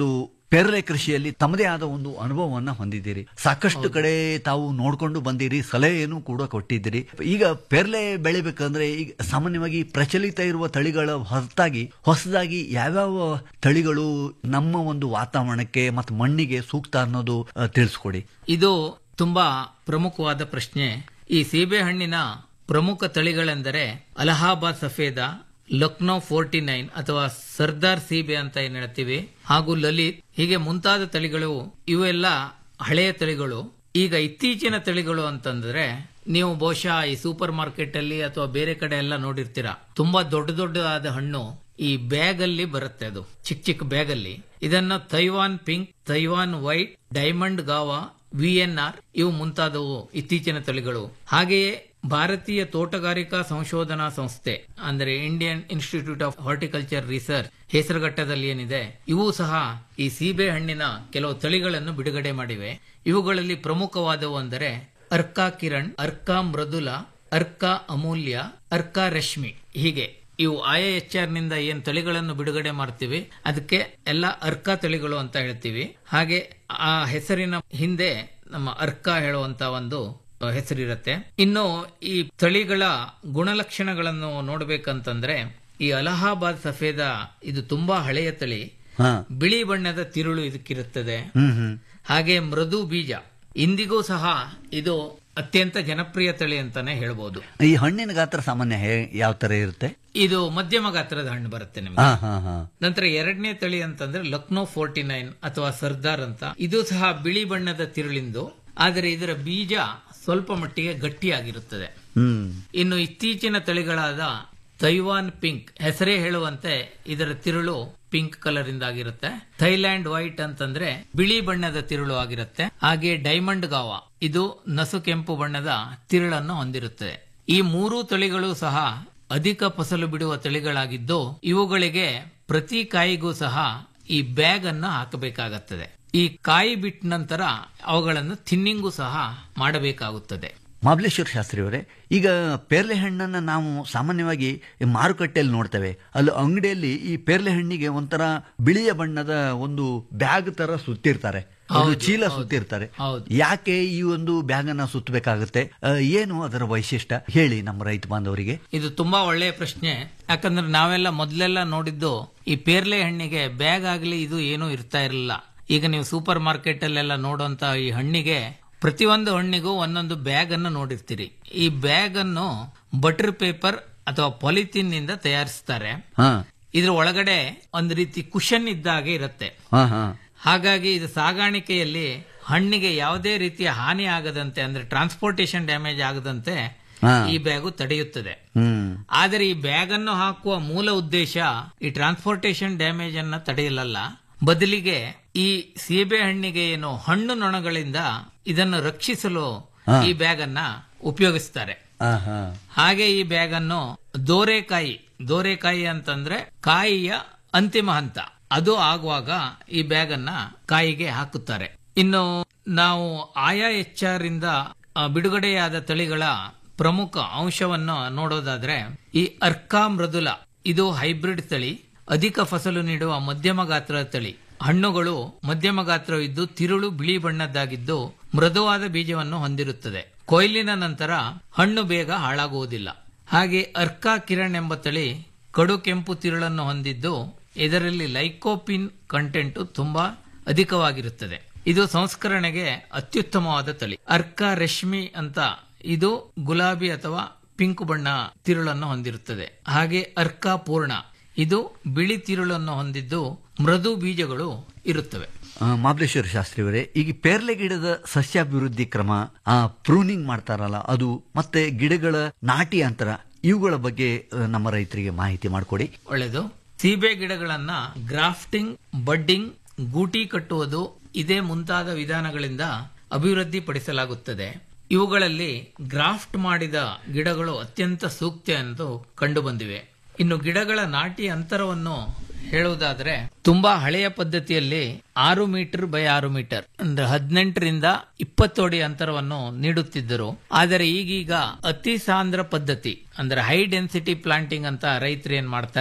ಪೇರಲೆ ಕೃಷಿಯಲ್ಲಿ ತಮ್ಮದೇ ಆದ ಒಂದು ಅನುಭವವನ್ನ ಹೊಂದಿದ್ದೀರಿ ಸಾಕಷ್ಟು ಕಡೆ ತಾವು ನೋಡ್ಕೊಂಡು ಬಂದಿರಿ ಸಲಹೆಯನ್ನು ಕೂಡ ಕೊಟ್ಟಿದ್ದೀರಿ ಈಗ ಪೇರಲೆ ಬೆಳಿಬೇಕಂದ್ರೆ ಈಗ ಸಾಮಾನ್ಯವಾಗಿ ಪ್ರಚಲಿತ ಇರುವ ತಳಿಗಳ ಹೊರತಾಗಿ ಹೊಸದಾಗಿ ಯಾವ್ಯಾವ ತಳಿಗಳು ನಮ್ಮ ಒಂದು ವಾತಾವರಣಕ್ಕೆ ಮತ್ತು ಮಣ್ಣಿಗೆ ಸೂಕ್ತ ಅನ್ನೋದು ಆ, ತಿಳಿಸ್ಕೊಡಿ ಇದು ತುಂಬಾ ಪ್ರಮುಖವಾದ ಪ್ರಶ್ನೆ ಈ ಸೀಬೆಹಣ್ಣಿನ ಪ್ರಮುಖ ತಳಿಗಳೆಂದರೆ ಅಲಹಾಬಾದ್ ಸಫೇದ ಲಕ್ನೋ ಫೋರ್ಟಿ ನೈನ್ ಅಥವಾ ಸರ್ದಾರ್ ಸೀಬೆ ಅಂತ ಏನ್ ಹೇಳ್ತೀವಿ ಹಾಗೂ ಲಲಿತ್ ಹೀಗೆ ಮುಂತಾದ ತಳಿಗಳು ಇವೆಲ್ಲ ಹಳೆಯ ತಳಿಗಳು ಈಗ ಇತ್ತೀಚಿನ ತಳಿಗಳು ಅಂತಂದ್ರೆ ನೀವು ಬಹುಶಃ ಈ ಸೂಪರ್ ಮಾರ್ಕೆಟ್ ಅಲ್ಲಿ ಅಥವಾ ಬೇರೆ ಕಡೆ ಎಲ್ಲ ನೋಡಿರ್ತೀರಾ ತುಂಬಾ ದೊಡ್ಡ ದೊಡ್ಡದಾದ ಹಣ್ಣು ಈ ಬ್ಯಾಗ್ ಅಲ್ಲಿ ಬರುತ್ತೆ ಅದು ಚಿಕ್ಕ ಚಿಕ್ಕ ಬ್ಯಾಗ್ ಅಲ್ಲಿ ಇದನ್ನ Taiwan pink Taiwan white diamond guava VNR ಇವು ಮುಂತಾದವು ಇತ್ತೀಚಿನ ತಳಿಗಳು ಹಾಗೆಯೇ ಭಾರತೀಯ ತೋಟಗಾರಿಕಾ ಸಂಶೋಧನಾ ಸಂಸ್ಥೆ ಅಂದರೆ Indian Institute of Horticulture Research ಹೆಸರುಘಟ್ಟದಲ್ಲಿ ಏನಿದೆ ಇವು ಸಹ ಈ ಸೀಬೆ ಹಣ್ಣಿನ ಕೆಲವು ತಳಿಗಳನ್ನು ಬಿಡುಗಡೆ ಮಾಡಿವೆ ಇವುಗಳಲ್ಲಿ ಪ್ರಮುಖವಾದವು ಅಂದರೆ ಅರ್ಕಾ ಕಿರಣ್ ಅರ್ಕಾ ಮೃದುಲ ಅರ್ಕಾ ಅಮೂಲ್ಯ ಅರ್ಕಾ ರಶ್ಮಿ ಹೀಗೆ ಇವು ಐ ಎಚ್ ಆರ್ ನಿಂದ ಏನ್ ತಳಿಗಳನ್ನು ಬಿಡುಗಡೆ ಮಾಡ್ತೀವಿ ಅದಕ್ಕೆ ಎಲ್ಲ ಅರ್ಕಾ ತಳಿಗಳು ಅಂತ ಹೇಳ್ತೀವಿ ಹಾಗೆ ಆ ಹೆಸರಿನ ಹಿಂದೆ ನಮ್ಮ ಅರ್ಕಾ ಹೇಳುವಂತ ಒಂದು ಹೆಸರಿರುತ್ತೆ ಇನ್ನು ಈ ತಳಿಗಳ ಗುಣಲಕ್ಷಣಗಳನ್ನು ನೋಡ್ಬೇಕಂತಂದ್ರೆ ಈ ಅಲಹಾಬಾದ್ ಸಫೇದ ಇದು ತುಂಬಾ ಹಳೆಯ ತಳಿ ಹಾ ಬಿಳಿ ಬಣ್ಣದ ತಿರುಳು ಇದಕ್ಕಿರುತ್ತದೆ ಹ್ಮ್ ಹ್ಮ್ ಹಾಗೆ ಮೃದು ಬೀಜ ಇಂದಿಗೂ ಸಹ ಇದು ಅತ್ಯಂತ ಜನಪ್ರಿಯ ತಳಿ ಅಂತಾನೆ ಹೇಳ್ಬೋದು ಈ ಹಣ್ಣಿನ ಗಾತ್ರ ಸಾಮಾನ್ಯ ಹೇ- ಯಾವ ತರ ಇರುತ್ತೆ ಇದು ಮಧ್ಯಮ ಗಾತ್ರದ ಹಣ್ಣು ಬರುತ್ತೆ ನಿಮ್ಗೆ ಹಾ ಹಾ ಹಾ ನಂತರ ಎರಡನೇ ತಳಿ ಅಂತಂದ್ರೆ ಲಕ್ನೋ ಫೋರ್ಟಿ ನೈನ್ ಅಥವಾ ಸರ್ದಾರ್ ಅಂತ ಇದು ಸಹ ಬಿಳಿ ಬಣ್ಣದ ತಿರುಳಿಂದು ಆದರೆ ಇದರ ಬೀಜ ಸ್ವಲ್ಪ ಮಟ್ಟಿಗೆ ಗಟ್ಟಿಯಾಗಿರುತ್ತದೆ ಹ್ಮ್ ಇನ್ನು ಇತ್ತೀಚಿನ ತಳಿಗಳಾದ ತೈವಾನ್ ಪಿಂಕ್ ಹೆಸರೇ ಹೇಳುವಂತೆ ಇದರ ತಿರುಳು ಪಿಂಕ್ ಕಲರ್ ಇಂದಾಗಿರುತ್ತೆ ಥೈಲ್ಯಾಂಡ್ ವೈಟ್ ಅಂತಂದ್ರೆ ಬಿಳಿ ಬಣ್ಣದ ತಿರುಳು ಆಗಿರುತ್ತೆ ಹಾಗೆ ಡೈಮಂಡ್ ಗಾವ ಇದು ನಸು ಕೆಂಪು ಬಣ್ಣದ ತಿರುಳನ್ನು ಹೊಂದಿರುತ್ತದೆ ಈ ಮೂರೂ ತಳಿಗಳು ಸಹ ಅಧಿಕ ಫಸಲು ಬಿಡುವ ತಳಿಗಳಾಗಿದ್ದು ಇವುಗಳಿಗೆ ಪ್ರತಿ ಕಾಯಿಗೂ ಸಹ ಈ ಬ್ಯಾಗ್ ಅನ್ನ ಹಾಕಬೇಕಾಗುತ್ತದೆ ಈ ಕಾಯಿ ಬಿಟ್ಟ ನಂತರ ಅವುಗಳನ್ನು ಥಿನ್ನಿಂಗು ಸಹ ಮಾಡಬೇಕಾಗುತ್ತದೆ ಮಹಾಬಲೇಶ್ವರ ಶಾಸ್ತ್ರಿ ಅವರೇ ಈಗ ಪೇರ್ಲೆ ಹಣ್ಣನ್ನ ನಾವು ಸಾಮಾನ್ಯವಾಗಿ ಮಾರುಕಟ್ಟೆಯಲ್ಲಿ ನೋಡ್ತೇವೆ ಅಲ್ಲಿ ಅಂಗಡಿಯಲ್ಲಿ ಈ ಪೇರ್ಲೆ ಹಣ್ಣಿಗೆ ಒಂಥರ ಬಿಳಿಯ ಬಣ್ಣದ ಒಂದು ಬ್ಯಾಗ್ ತರ ಸುತ್ತಿರ್ತಾರೆ ಒಂದು ಹೌದು, ಚೀಲ ಹೌದು. ಸುತ್ತಿರ್ತಾರೆ ಹೌದು. ಯಾಕೆ ಈ ಒಂದು ಬ್ಯಾಗ್ ಅನ್ನ ಸುತ್ತಬೇಕಾಗುತ್ತೆ ಆ, ಏನು ಅದರ ವೈಶಿಷ್ಟ್ಯ ಹೇಳಿ ನಮ್ಮ ರೈತ ಬಾಂಧವರಿಗೆ ಇದು ತುಂಬಾ ಒಳ್ಳೆಯ ಪ್ರಶ್ನೆ ಯಾಕಂದ್ರೆ ನಾವೆಲ್ಲ ಮೊದಲೆಲ್ಲ ನೋಡಿದ್ದು ಈ ಪೇರ್ಲೆ ಹಣ್ಣಿಗೆ ಬ್ಯಾಗ್ ಆಗಲಿ ಇದು ಏನೂ ಇರ್ತಾ ಇರಲಿಲ್ಲ ಈಗ ನೀವು ಸೂಪರ್ ಮಾರ್ಕೆಟ್ ಅಲ್ಲೆಲ್ಲ ನೋಡುವಂತ ಈ ಹಣ್ಣಿಗೆ ಪ್ರತಿಯೊಂದು ಹಣ್ಣಿಗೂ ಒಂದೊಂದು ಬ್ಯಾಗ್ ಅನ್ನು ನೋಡಿರ್ತೀರಿ ಈ ಬ್ಯಾಗ್ ಅನ್ನು ಬಟರ್ ಪೇಪರ್ ಅಥವಾ ಪಾಲಿಥೀನ್ ನಿಂದ ತಯಾರಿಸ್ತಾರೆ ಹಾ ಇದ್ರ ಒಳಗಡೆ ಒಂದು ರೀತಿ ಕುಶನ್ ಇದ್ದಾಗೆ ಇರುತ್ತೆ ಹಾ ಹಾ ಹಾಗಾಗಿ ಇದು ಸಾಗಾಣಿಕೆಯಲ್ಲಿ ಹಣ್ಣಿಗೆ ಯಾವುದೇ ರೀತಿಯ ಹಾನಿ ಆಗದಂತೆ ಅಂದ್ರೆ ಟ್ರಾನ್ಸ್ಪೋರ್ಟೇಷನ್ ಡ್ಯಾಮೇಜ್ ಆಗದಂತೆ ಹಾ. ಈ ಬ್ಯಾಗು ತಡೆಯುತ್ತದೆ ಹ್ಮ್ ಆದರೆ ಈ ಬ್ಯಾಗ್ ಅನ್ನು ಹಾಕುವ ಮೂಲ ಉದ್ದೇಶ ಈ ಟ್ರಾನ್ಸ್ಪೋರ್ಟೇಷನ್ ಡ್ಯಾಮೇಜ್ ಅನ್ನ ತಡೆಯಲಲ್ಲ ಬದಲಿಗೆ ಈ ಸೀಬೆ ಹಣ್ಣಿಗೆ ಏನು ಹಣ್ಣು ನೊಣಗಳಿಂದ ಇದನ್ನು ರಕ್ಷಿಸಲು ಹಾ. ಈ ಬ್ಯಾಗ್ ಅನ್ನ ಉಪಯೋಗಿಸ್ತಾರೆ ಹಾ ಹಾ ಹಾಗೆ ಈ ಬ್ಯಾಗ್ ಅನ್ನು ದೋರೆಕಾಯಿ ದೋರೆಕಾಯಿ ಅಂತಂದ್ರೆ ಕಾಯಿಯ ಅಂತಿಮ ಹಂತ ಅದು ಆಗುವಾಗ ಈ ಬ್ಯಾಗ್ ಅನ್ನ ಕಾಯಿಗೆ ಹಾಕುತ್ತಾರೆ ಇನ್ನು ನಾವು ಆಯಾ ಎಚ್ ಆರ್ ಇಂದ ಆ, ಬಿಡುಗಡೆಯಾದ ತಳಿಗಳ ಪ್ರಮುಖ ಅಂಶವನ್ನು ನೋಡೋದಾದ್ರೆ ಈ ಅರ್ಕಾ ಮೃದುಲ ಇದು ಹೈಬ್ರಿಡ್ ತಳಿ ಅಧಿಕ ಫಸಲು ನೀಡುವ ಮಧ್ಯಮ ಗಾತ್ರದ ತಳಿ ಹಣ್ಣುಗಳು ಮಧ್ಯಮ ಗಾತ್ರವಿದ್ದು ತಿರುಳು ಬಿಳಿ ಬಣ್ಣದ್ದಾಗಿದ್ದು ಮೃದುವಾದ ಬೀಜವನ್ನು ಹೊಂದಿರುತ್ತದೆ ಕೊಯ್ಲಿನ ನಂತರ ಹಣ್ಣು ಬೇಗ ಹಾಳಾಗುವುದಿಲ್ಲ ಹಾಗೆ ಅರ್ಕಾ ಕಿರಣ್ ಎಂಬ ತಳಿ ಕಡು ಕೆಂಪು ತಿರುಳನ್ನು ಹೊಂದಿದ್ದು ಇದರಲ್ಲಿ ಲೈಕೋಪಿನ್ ಕಂಟೆಂಟ್ ತುಂಬಾ ಅಧಿಕವಾಗಿರುತ್ತದೆ ಇದು ಸಂಸ್ಕರಣೆಗೆ ಅತ್ಯುತ್ತಮವಾದ ತಳಿ ಅರ್ಕಾ ರೇಷ್ಮಿ ಅಂತ ಇದು ಗುಲಾಬಿ ಅಥವಾ ಪಿಂಕ್ ಬಣ್ಣ ತಿರುಳನ್ನು ಹೊಂದಿರುತ್ತದೆ ಹಾಗೆ ಅರ್ಕಾ ಪೂರ್ಣ ಇದು ಬಿಳಿ ತಿರುಳನ್ನು ಹೊಂದಿದ್ದು ಮೃದು ಬೀಜಗಳು ಇರುತ್ತವೆ ಆ, ಮಹಾಬಲೇಶ್ವರ ಶಾಸ್ತ್ರಿ ಅವರೇ ಈಗ ಪೇರ್ಲೆ ಗಿಡದ ಸಸ್ಯಾಭಿವೃದ್ಧಿ ಕ್ರಮ ಆ ಪ್ರೂನಿಂಗ್ ಮಾಡ್ತಾರಲ್ಲ ಅದು ಮತ್ತೆ ಗಿಡಗಳ ನಾಟಿ ಅಂತರ ಇವುಗಳ ಬಗ್ಗೆ ಆ, ನಮ್ಮ ರೈತರಿಗೆ ಮಾಹಿತಿ ಮಾಡಿಕೊಡಿ ಒಳ್ಳೆಯದು ಸೀಬೆ ಗಿಡಗಳನ್ನ ಗ್ರಾಫ್ಟಿಂಗ್ ಬಡ್ಡಿಂಗ್ ಗೂಟಿ ಕಟ್ಟುವುದು ಇದೇ ಮುಂತಾದ ವಿಧಾನಗಳಿಂದ ಅಭಿವೃದ್ಧಿ ಪಡಿಸಲಾಗುತ್ತದೆ ಇವುಗಳಲ್ಲಿ ಗ್ರಾಫ್ಟ್ ಮಾಡಿದ ಗಿಡಗಳು ಅತ್ಯಂತ ಸೂಕ್ತ ಎಂದು ಕಂಡುಬಂದಿವೆ ಇನ್ನು ಗಿಡಗಳ ನಾಟಿ ಅಂತರವನ್ನು ಹೇಳುವುದಾದ್ರೆ ತುಂಬಾ ಹಳೆಯ ಪದ್ಧತಿಯಲ್ಲಿ ಆರು ಮೀಟರ್ ಬೈ ಆರು ಮೀಟರ್ ಅಂದ್ರೆ ಹದಿನೆಂಟರಿಂದ ಇಪ್ಪತ್ತು ಅಡಿ ಅಂತರವನ್ನು ನೀಡುತ್ತಿದ್ದರು ಆದರೆ ಈಗೀಗ ಅತಿ ಸಾಂದ್ರ ಪದ್ಧತಿ ಅಂದ್ರೆ ಹೈ ಡೆನ್ಸಿಟಿ ಪ್ಲಾಂಟಿಂಗ್ ಅಂತ ರೈತರು ಏನ್ ಮಾಡ್ತಾರೆ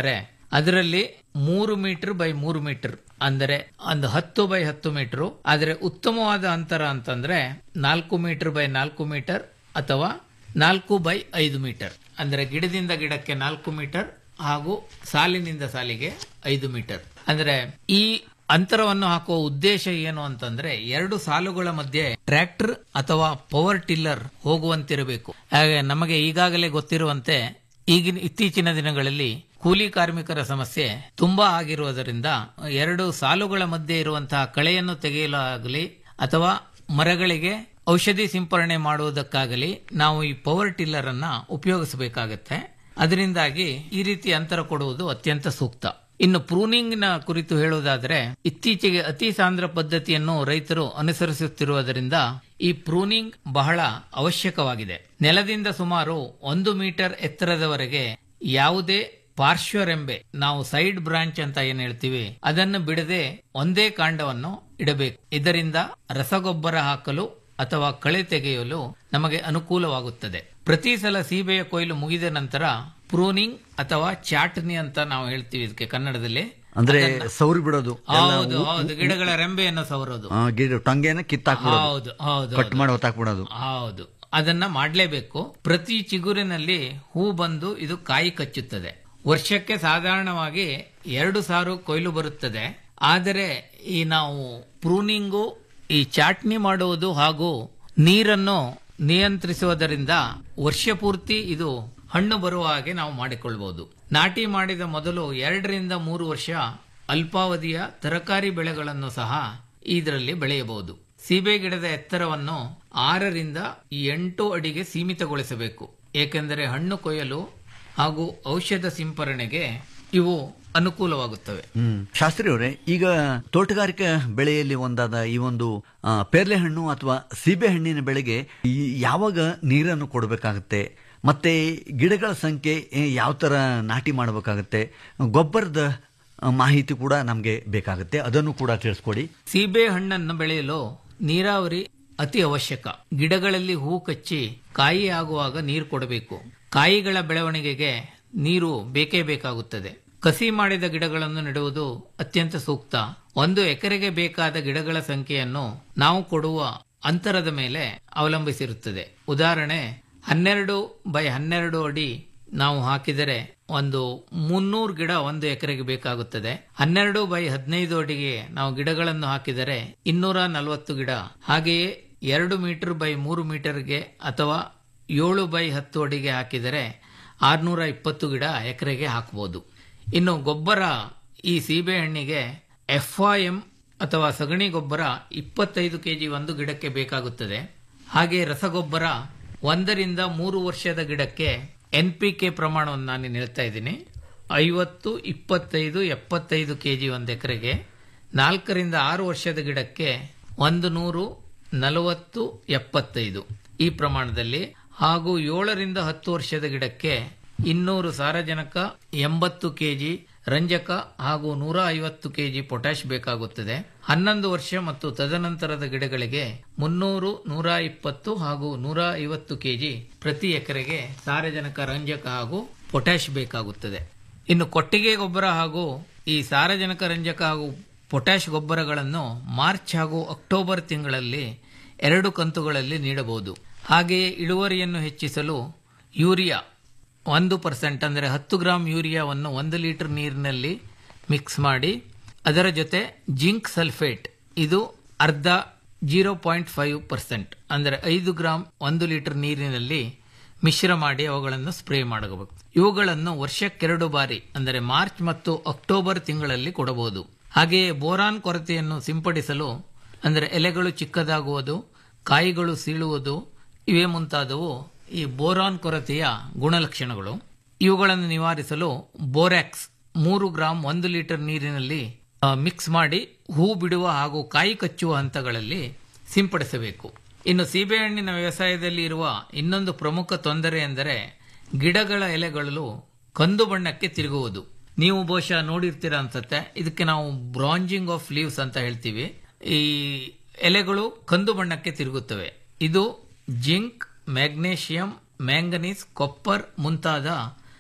ಅದರಲ್ಲಿ ಮೂರು ಮೀಟರ್ ಬೈ ಮೂರು ಮೀಟರ್ ಅಂದರೆ ಒಂದು ಹತ್ತು ಬೈ ಹತ್ತು ಮೀಟರ್ ಆದರೆ ಉತ್ತಮವಾದ ಅಂತರ ಅಂತಂದ್ರೆ ನಾಲ್ಕು ಮೀಟರ್ ಬೈ ನಾಲ್ಕು ಮೀಟರ್ ಅಥವಾ ನಾಲ್ಕು ಬೈ ಐದು ಮೀಟರ್ ಅಂದರೆ ಗಿಡದಿಂದ ಗಿಡಕ್ಕೆ ನಾಲ್ಕು ಮೀಟರ್ ಹಾಗೂ ಸಾಲಿನಿಂದ ಸಾಲಿಗೆ ಐದು ಮೀಟರ್ ಅಂದ್ರೆ ಈ ಅಂತರವನ್ನು ಹಾಕುವ ಉದ್ದೇಶ ಏನು ಅಂತಂದ್ರೆ ಎರಡು ಸಾಲುಗಳ ಮಧ್ಯೆ ಟ್ರ್ಯಾಕ್ಟರ್ ಅಥವಾ ಪವರ್ ಟಿಲ್ಲರ್ ಹೋಗುವಂತಿರಬೇಕು ಹಾಗೆ ನಮಗೆ ಈಗಾಗಲೇ ಗೊತ್ತಿರುವಂತೆ ಈಗಿನ ಇತ್ತೀಚಿನ ದಿನಗಳಲ್ಲಿ ಕೂಲಿ ಕಾರ್ಮಿಕರ ಸಮಸ್ಯೆ ತುಂಬಾ ಆಗಿರುವುದರಿಂದ ಎರಡು ಸಾಲುಗಳ ಮಧ್ಯೆ ಇರುವಂತಹ ಕಳೆಯನ್ನು ತೆಗೆಯಲಾಗಲಿ ಅಥವಾ ಮರಗಳಿಗೆ ಔಷಧಿ ಸಿಂಪರಣೆ ಮಾಡುವುದಕ್ಕಾಗಲಿ ನಾವು ಈ ಪವರ್ ಟಿಲ್ಲರ್ ಅನ್ನ ಉಪಯೋಗಿಸಬೇಕಾಗತ್ತೆ ಅದರಿಂದಾಗಿ ಈ ರೀತಿ ಅಂತರ ಕೊಡುವುದು ಅತ್ಯಂತ ಸೂಕ್ತ ಇನ್ನು ಪ್ರೂನಿಂಗ್ ನ ಕುರಿತು ಹೇಳುವುದಾದರೆ ಇತ್ತೀಚೆಗೆ ಅತಿ ಸಾಂದ್ರ ಪದ್ಧತಿಯನ್ನು ರೈತರು ಅನುಸರಿಸುತ್ತಿರುವುದರಿಂದ ಈ ಪ್ರೂನಿಂಗ್ ಬಹಳ ಅವಶ್ಯಕವಾಗಿದೆ ನೆಲದಿಂದ ಸುಮಾರು ಒಂದು ಮೀಟರ್ ಎತ್ತರದವರೆಗೆ ಯಾವುದೇ ಪಾರ್ಶ್ವರೆಂಬೆ ನಾವು ಸೈಡ್ ಬ್ರಾಂಚ್ ಅಂತ ಏನ್ ಹೇಳ್ತೀವಿ ಅದನ್ನು ಬಿಡದೆ ಒಂದೇ ಕಾಂಡವನ್ನು ಇಡಬೇಕು ಇದರಿಂದ ರಸಗೊಬ್ಬರ ಹಾಕಲು ಅಥವಾ ಕಳೆ ತೆಗೆಯಲು ನಮಗೆ ಅನುಕೂಲವಾಗುತ್ತದೆ ಪ್ರತಿ ಸಲ ಸೀಬೆಯ ಕೊಯ್ಲು ಮುಗಿದ ನಂತರ ಪ್ರೂನಿಂಗ್ ಅಥವಾ ಚಾಟ್ನಿ ಅಂತ ನಾವು ಹೇಳ್ತೀವಿ ಇದಕ್ಕೆ ಕನ್ನಡದಲ್ಲಿ ಅಂದ್ರೆ ಸೌರಿ ಬಿಡೋದು ಎಲ್ಲ ಹೌದು ಉ- ಹೌದು ಗಿಡಗಳ ರೆಂಬೆಯನ್ನು ಸವರೋದು ಆ, ಗಿಡ ಟೊಂಗೆನ ಕಿತ್ತಾಕ್ಬಿಡೋದು ಹೌದು ಹೌದು ಕಟ್ ಮಾಡಿ ಹೊತ್ತಾಕ್ಬಿಡೋದು ಹೌದು ಅದನ್ನ ಮಾಡಲೇಬೇಕು ಪ್ರತಿ ಚಿಗುರಿನಲ್ಲಿ ಹೂ ಬಂದು ಇದು ಕಾಯಿ ಕಚ್ಚುತ್ತದೆ ವರ್ಷಕ್ಕೆ ಸಾಧಾರಣವಾಗಿ ಎರಡು ಸಾರು ಕೊಯ್ಲು ಬರುತ್ತದೆ ಆದರೆ ಈ ನಾವು ಪ್ರೂನಿಂಗು ಈ ಚಾಟ್ನಿ ಮಾಡುವುದು ಹಾಗೂ ನೀರನ್ನು ನಿಯಂತ್ರಿಸುವುದರಿಂದ ವರ್ಷ ಪೂರ್ತಿ ಇದು ಹಣ್ಣು ಬರುವ ಹಾಗೆ ನಾವು ಮಾಡಿಕೊಳ್ಬಹುದು ನಾಟಿ ಮಾಡಿದ ಮೊದಲು ಎರಡರಿಂದ ಮೂರು ವರ್ಷ ಅಲ್ಪಾವಧಿಯ ತರಕಾರಿ ಬೆಳೆಗಳನ್ನು ಸಹ ಇದರಲ್ಲಿ ಬೆಳೆಯಬಹುದು ಸೀಬೆ ಗಿಡದ ಎತ್ತರವನ್ನು ಆರರಿಂದ ಎಂಟು ಅಡಿಗೆ ಸೀಮಿತಗೊಳಿಸಬೇಕು ಏಕೆಂದರೆ ಹಣ್ಣು ಕೊಯ್ಯಲು ಹಾಗೂ ಔಷಧ ಸಿಂಪರಣೆಗೆ ಇವು ಅನುಕೂಲವಾಗುತ್ತವೆ ಹ್ಮ್ ಶಾಸ್ತ್ರಿ ಅವರೇ ಈಗ ತೋಟಗಾರಿಕಾ ಬೆಳೆಯಲ್ಲಿ ಒಂದಾದ ಈ ಒಂದು ಆ, ಪೇರ್ಲೆ ಹಣ್ಣು ಅಥವಾ ಸೀಬೆ ಹಣ್ಣಿನ ಬೆಳೆಗೆ ಈ ಯಾವಾಗ ನೀರನ್ನು ಕೊಡಬೇಕಾಗತ್ತೆ ಮತ್ತೆ ಗಿಡಗಳ ಸಂಖ್ಯೆ ಏ, ಯಾವ ತರ ನಾಟಿ ಮಾಡಬೇಕಾಗತ್ತೆ ಗೊಬ್ಬರದ ಆ, ಮಾಹಿತಿ ಕೂಡ ನಮಗೆ ಬೇಕಾಗುತ್ತೆ ಅದನ್ನು ಕೂಡ ತಿಳಿಸ್ಕೊಡಿ ಸೀಬೆ ಹಣ್ಣನ್ನು ಬೆಳೆಯಲು ನೀರಾವರಿ ಅತಿ ಅವಶ್ಯಕ ಗಿಡಗಳಲ್ಲಿ ಹೂ ಕಚ್ಚಿ ಕಾಯಿ ಆಗುವಾಗ ನೀರು ಕೊಡಬೇಕು ಕಾಯಿಗಳ ಬೆಳವಣಿಗೆಗೆ ನೀರು ಬೇಕೇ ಬೇಕಾಗುತ್ತದೆ ಕಸಿ ಮಾಡಿದ ಗಿಡಗಳನ್ನು ನೆಡುವುದು ಅತ್ಯಂತ ಸೂಕ್ತ ಒಂದು ಎಕರೆಗೆ ಬೇಕಾದ ಗಿಡಗಳ ಸಂಖ್ಯೆಯನ್ನು ನಾವು ಕೊಡುವ ಅಂತರದ ಮೇಲೆ ಅವಲಂಬಿಸಿರುತ್ತದೆ ಉದಾಹರಣೆ ಹನ್ನೆರಡು ಬೈ ಹನ್ನೆರಡು ಅಡಿ ನಾವು ಹಾಕಿದರೆ ಒಂದು ಮುನ್ನೂರು ಗಿಡ ಒಂದು ಎಕರೆಗೆ ಬೇಕಾಗುತ್ತದೆ ಹನ್ನೆರಡು ಬೈ ಹದಿನೈದು ಅಡಿಗೆ ನಾವು ಗಿಡಗಳನ್ನು ಹಾಕಿದರೆ ಇನ್ನೂರ ನಲವತ್ತು ಗಿಡ ಹಾಗೆಯೇ ಎರಡು ಮೀಟರ್ ಬೈ ಮೂರು ಮೀಟರ್ಗೆ ಅಥವಾ ಏಳು ಬೈ ಹತ್ತು ಅಡಿಗೆ ಹಾಕಿದರೆ ಆರ್ನೂರ ಇಪ್ಪತ್ತು ಗಿಡ ಎಕರೆಗೆ ಹಾಕಬಹುದು ಇನ್ನು ಗೊಬ್ಬರ ಈ ಸೀಬೆ ಹಣ್ಣಿಗೆ ಎಫ್ ಎಂ ಅಥವಾ ಸಗಣಿ ಗೊಬ್ಬರ ಇಪ್ಪತ್ತೈದು ಕೆಜಿ ಒಂದು ಗಿಡಕ್ಕೆ ಬೇಕಾಗುತ್ತದೆ ಹಾಗೆ ರಸಗೊಬ್ಬರ ಒಂದರಿಂದ ಮೂರು ವರ್ಷದ ಗಿಡಕ್ಕೆ ಎನ್ ಪಿ ಕೆ ಪ್ರಮಾಣವನ್ನು ನಾನು ಹೇಳ್ತಾ ಇದ್ದೀನಿ ಐವತ್ತು ಇಪ್ಪತ್ತೈದು ಎಪ್ಪತ್ತೈದು ಕೆಜಿ ಒಂದು ಎಕರೆಗೆ ನಾಲ್ಕರಿಂದ ಆರು ವರ್ಷದ ಗಿಡಕ್ಕೆ ಒಂದು ನೂರು ನಲವತ್ತು ಎಪ್ಪತ್ತೈದು ಈ ಪ್ರಮಾಣದಲ್ಲಿ ಹಾಗೂ ಏಳರಿಂದ ಹತ್ತು ವರ್ಷದ ಗಿಡಕ್ಕೆ ಇನ್ನೂರು ಸಾರಜನಕ ಎಂಬತ್ತು ಕೆಜಿ ರಂಜಕ ಹಾಗೂ ನೂರ ಐವತ್ತು ಕೆಜಿ ಪೊಟ್ಯಾಶ್ ಬೇಕಾಗುತ್ತದೆ ಹನ್ನೊಂದು ವರ್ಷ ಮತ್ತು ತದನಂತರದ ಗಿಡಗಳಿಗೆ ಮುನ್ನೂರು ನೂರ ಇಪ್ಪತ್ತು ಹಾಗೂ ನೂರ ಐವತ್ತು ಕೆಜಿ ಪ್ರತಿ ಎಕರೆಗೆ ಸಾರಜನಕ ರಂಜಕ ಹಾಗೂ ಪೊಟ್ಯಾಶ್ ಬೇಕಾಗುತ್ತದೆ ಇನ್ನು ಕೊಟ್ಟಿಗೆ ಗೊಬ್ಬರ ಹಾಗೂ ಈ ಸಾರಜನಕ ರಂಜಕ ಹಾಗೂ ಪೊಟ್ಯಾಶ್ ಗೊಬ್ಬರಗಳನ್ನು ಮಾರ್ಚ್ ಹಾಗೂ ಅಕ್ಟೋಬರ್ ತಿಂಗಳಲ್ಲಿ ಎರಡು ಕಂತುಗಳಲ್ಲಿ ನೀಡಬಹುದು ಹಾಗೆಯೇ ಇಳುವರಿಯನ್ನು ಹೆಚ್ಚಿಸಲು ಯೂರಿಯಾ ಒಂದು ಪರ್ಸೆಂಟ್ ಅಂದರೆ ಹತ್ತು ಗ್ರಾಂ ಯೂರಿಯಾವನ್ನು ಒಂದು ಲೀಟರ್ ನೀರಿನಲ್ಲಿ ಮಿಕ್ಸ್ ಮಾಡಿ ಅದರ ಜೊತೆ ಜಿಂಕ್ ಸಲ್ಫೇಟ್ ಇದು ಅರ್ಧ ಜೀರೋ ಪಾಯಿಂಟ್ ಫೈವ್ ಪರ್ಸೆಂಟ್ ಅಂದರೆ ಐದು ಗ್ರಾಂ ಒಂದು ಲೀಟರ್ ನೀರಿನಲ್ಲಿ ಮಿಶ್ರ ಮಾಡಿ ಅವುಗಳನ್ನು ಸ್ಪ್ರೇ ಮಾಡಬೇಕು ಇವುಗಳನ್ನು ವರ್ಷಕ್ಕೆರಡು ಬಾರಿ ಅಂದರೆ ಮಾರ್ಚ್ ಮತ್ತು ಅಕ್ಟೋಬರ್ ತಿಂಗಳಲ್ಲಿ ಕೊಡಬಹುದು ಹಾಗೆಯೇ ಬೋರಾನ್ ಕೊರತೆಯನ್ನು ಸಿಂಪಡಿಸಲು ಅಂದರೆ ಎಲೆಗಳು ಚಿಕ್ಕದಾಗುವುದು ಕಾಯಿಗಳು ಸೀಳುವುದು ಇವೇ ಮುಂತಾದವು ಈ ಬೋರಾನ್ ಕೊರತೆಯ ಗುಣಲಕ್ಷಣಗಳು ಇವುಗಳನ್ನು ನಿವಾರಿಸಲು ಬೋರ್ಯಾಕ್ಸ್ ಮೂರು ಗ್ರಾಂ ಒಂದು ಲೀಟರ್ ನೀರಿನಲ್ಲಿ ಆ, ಮಿಕ್ಸ್ ಮಾಡಿ ಹೂ ಬಿಡುವ ಹಾಗೂ ಕಾಯಿ ಕಚ್ಚುವ ಹಂತಗಳಲ್ಲಿ ಸಿಂಪಡಿಸಬೇಕು ಇನ್ನು ಸೀಬೆಹಣ್ಣಿನ ವ್ಯವಸಾಯದಲ್ಲಿ ಇರುವ ಇನ್ನೊಂದು ಪ್ರಮುಖ ತೊಂದರೆ ಎಂದರೆ ಗಿಡಗಳ ಎಲೆಗಳು ಕಂದು ಬಣ್ಣಕ್ಕೆ ತಿರುಗುವುದು ನೀವು ಬಹುಶಃ ನೋಡಿರ್ತೀರ ಅನ್ಸುತ್ತೆ ಇದಕ್ಕೆ ನಾವು ಬ್ರಾಂಜಿಂಗ್ ಆಫ್ ಲೀವ್ಸ್ ಅಂತ ಹೇಳ್ತೀವಿ ಈ ಎಲೆಗಳು ಕಂದು ಬಣ್ಣಕ್ಕೆ ತಿರುಗುತ್ತವೆ ಇದು ಜಿಂಕ್ ಮ್ಯಾಗ್ನೇಷಿಯಂ ಮ್ಯಾಂಗನೀಸ್ ಕೊಪ್ಪರ್ ಮುಂತಾದ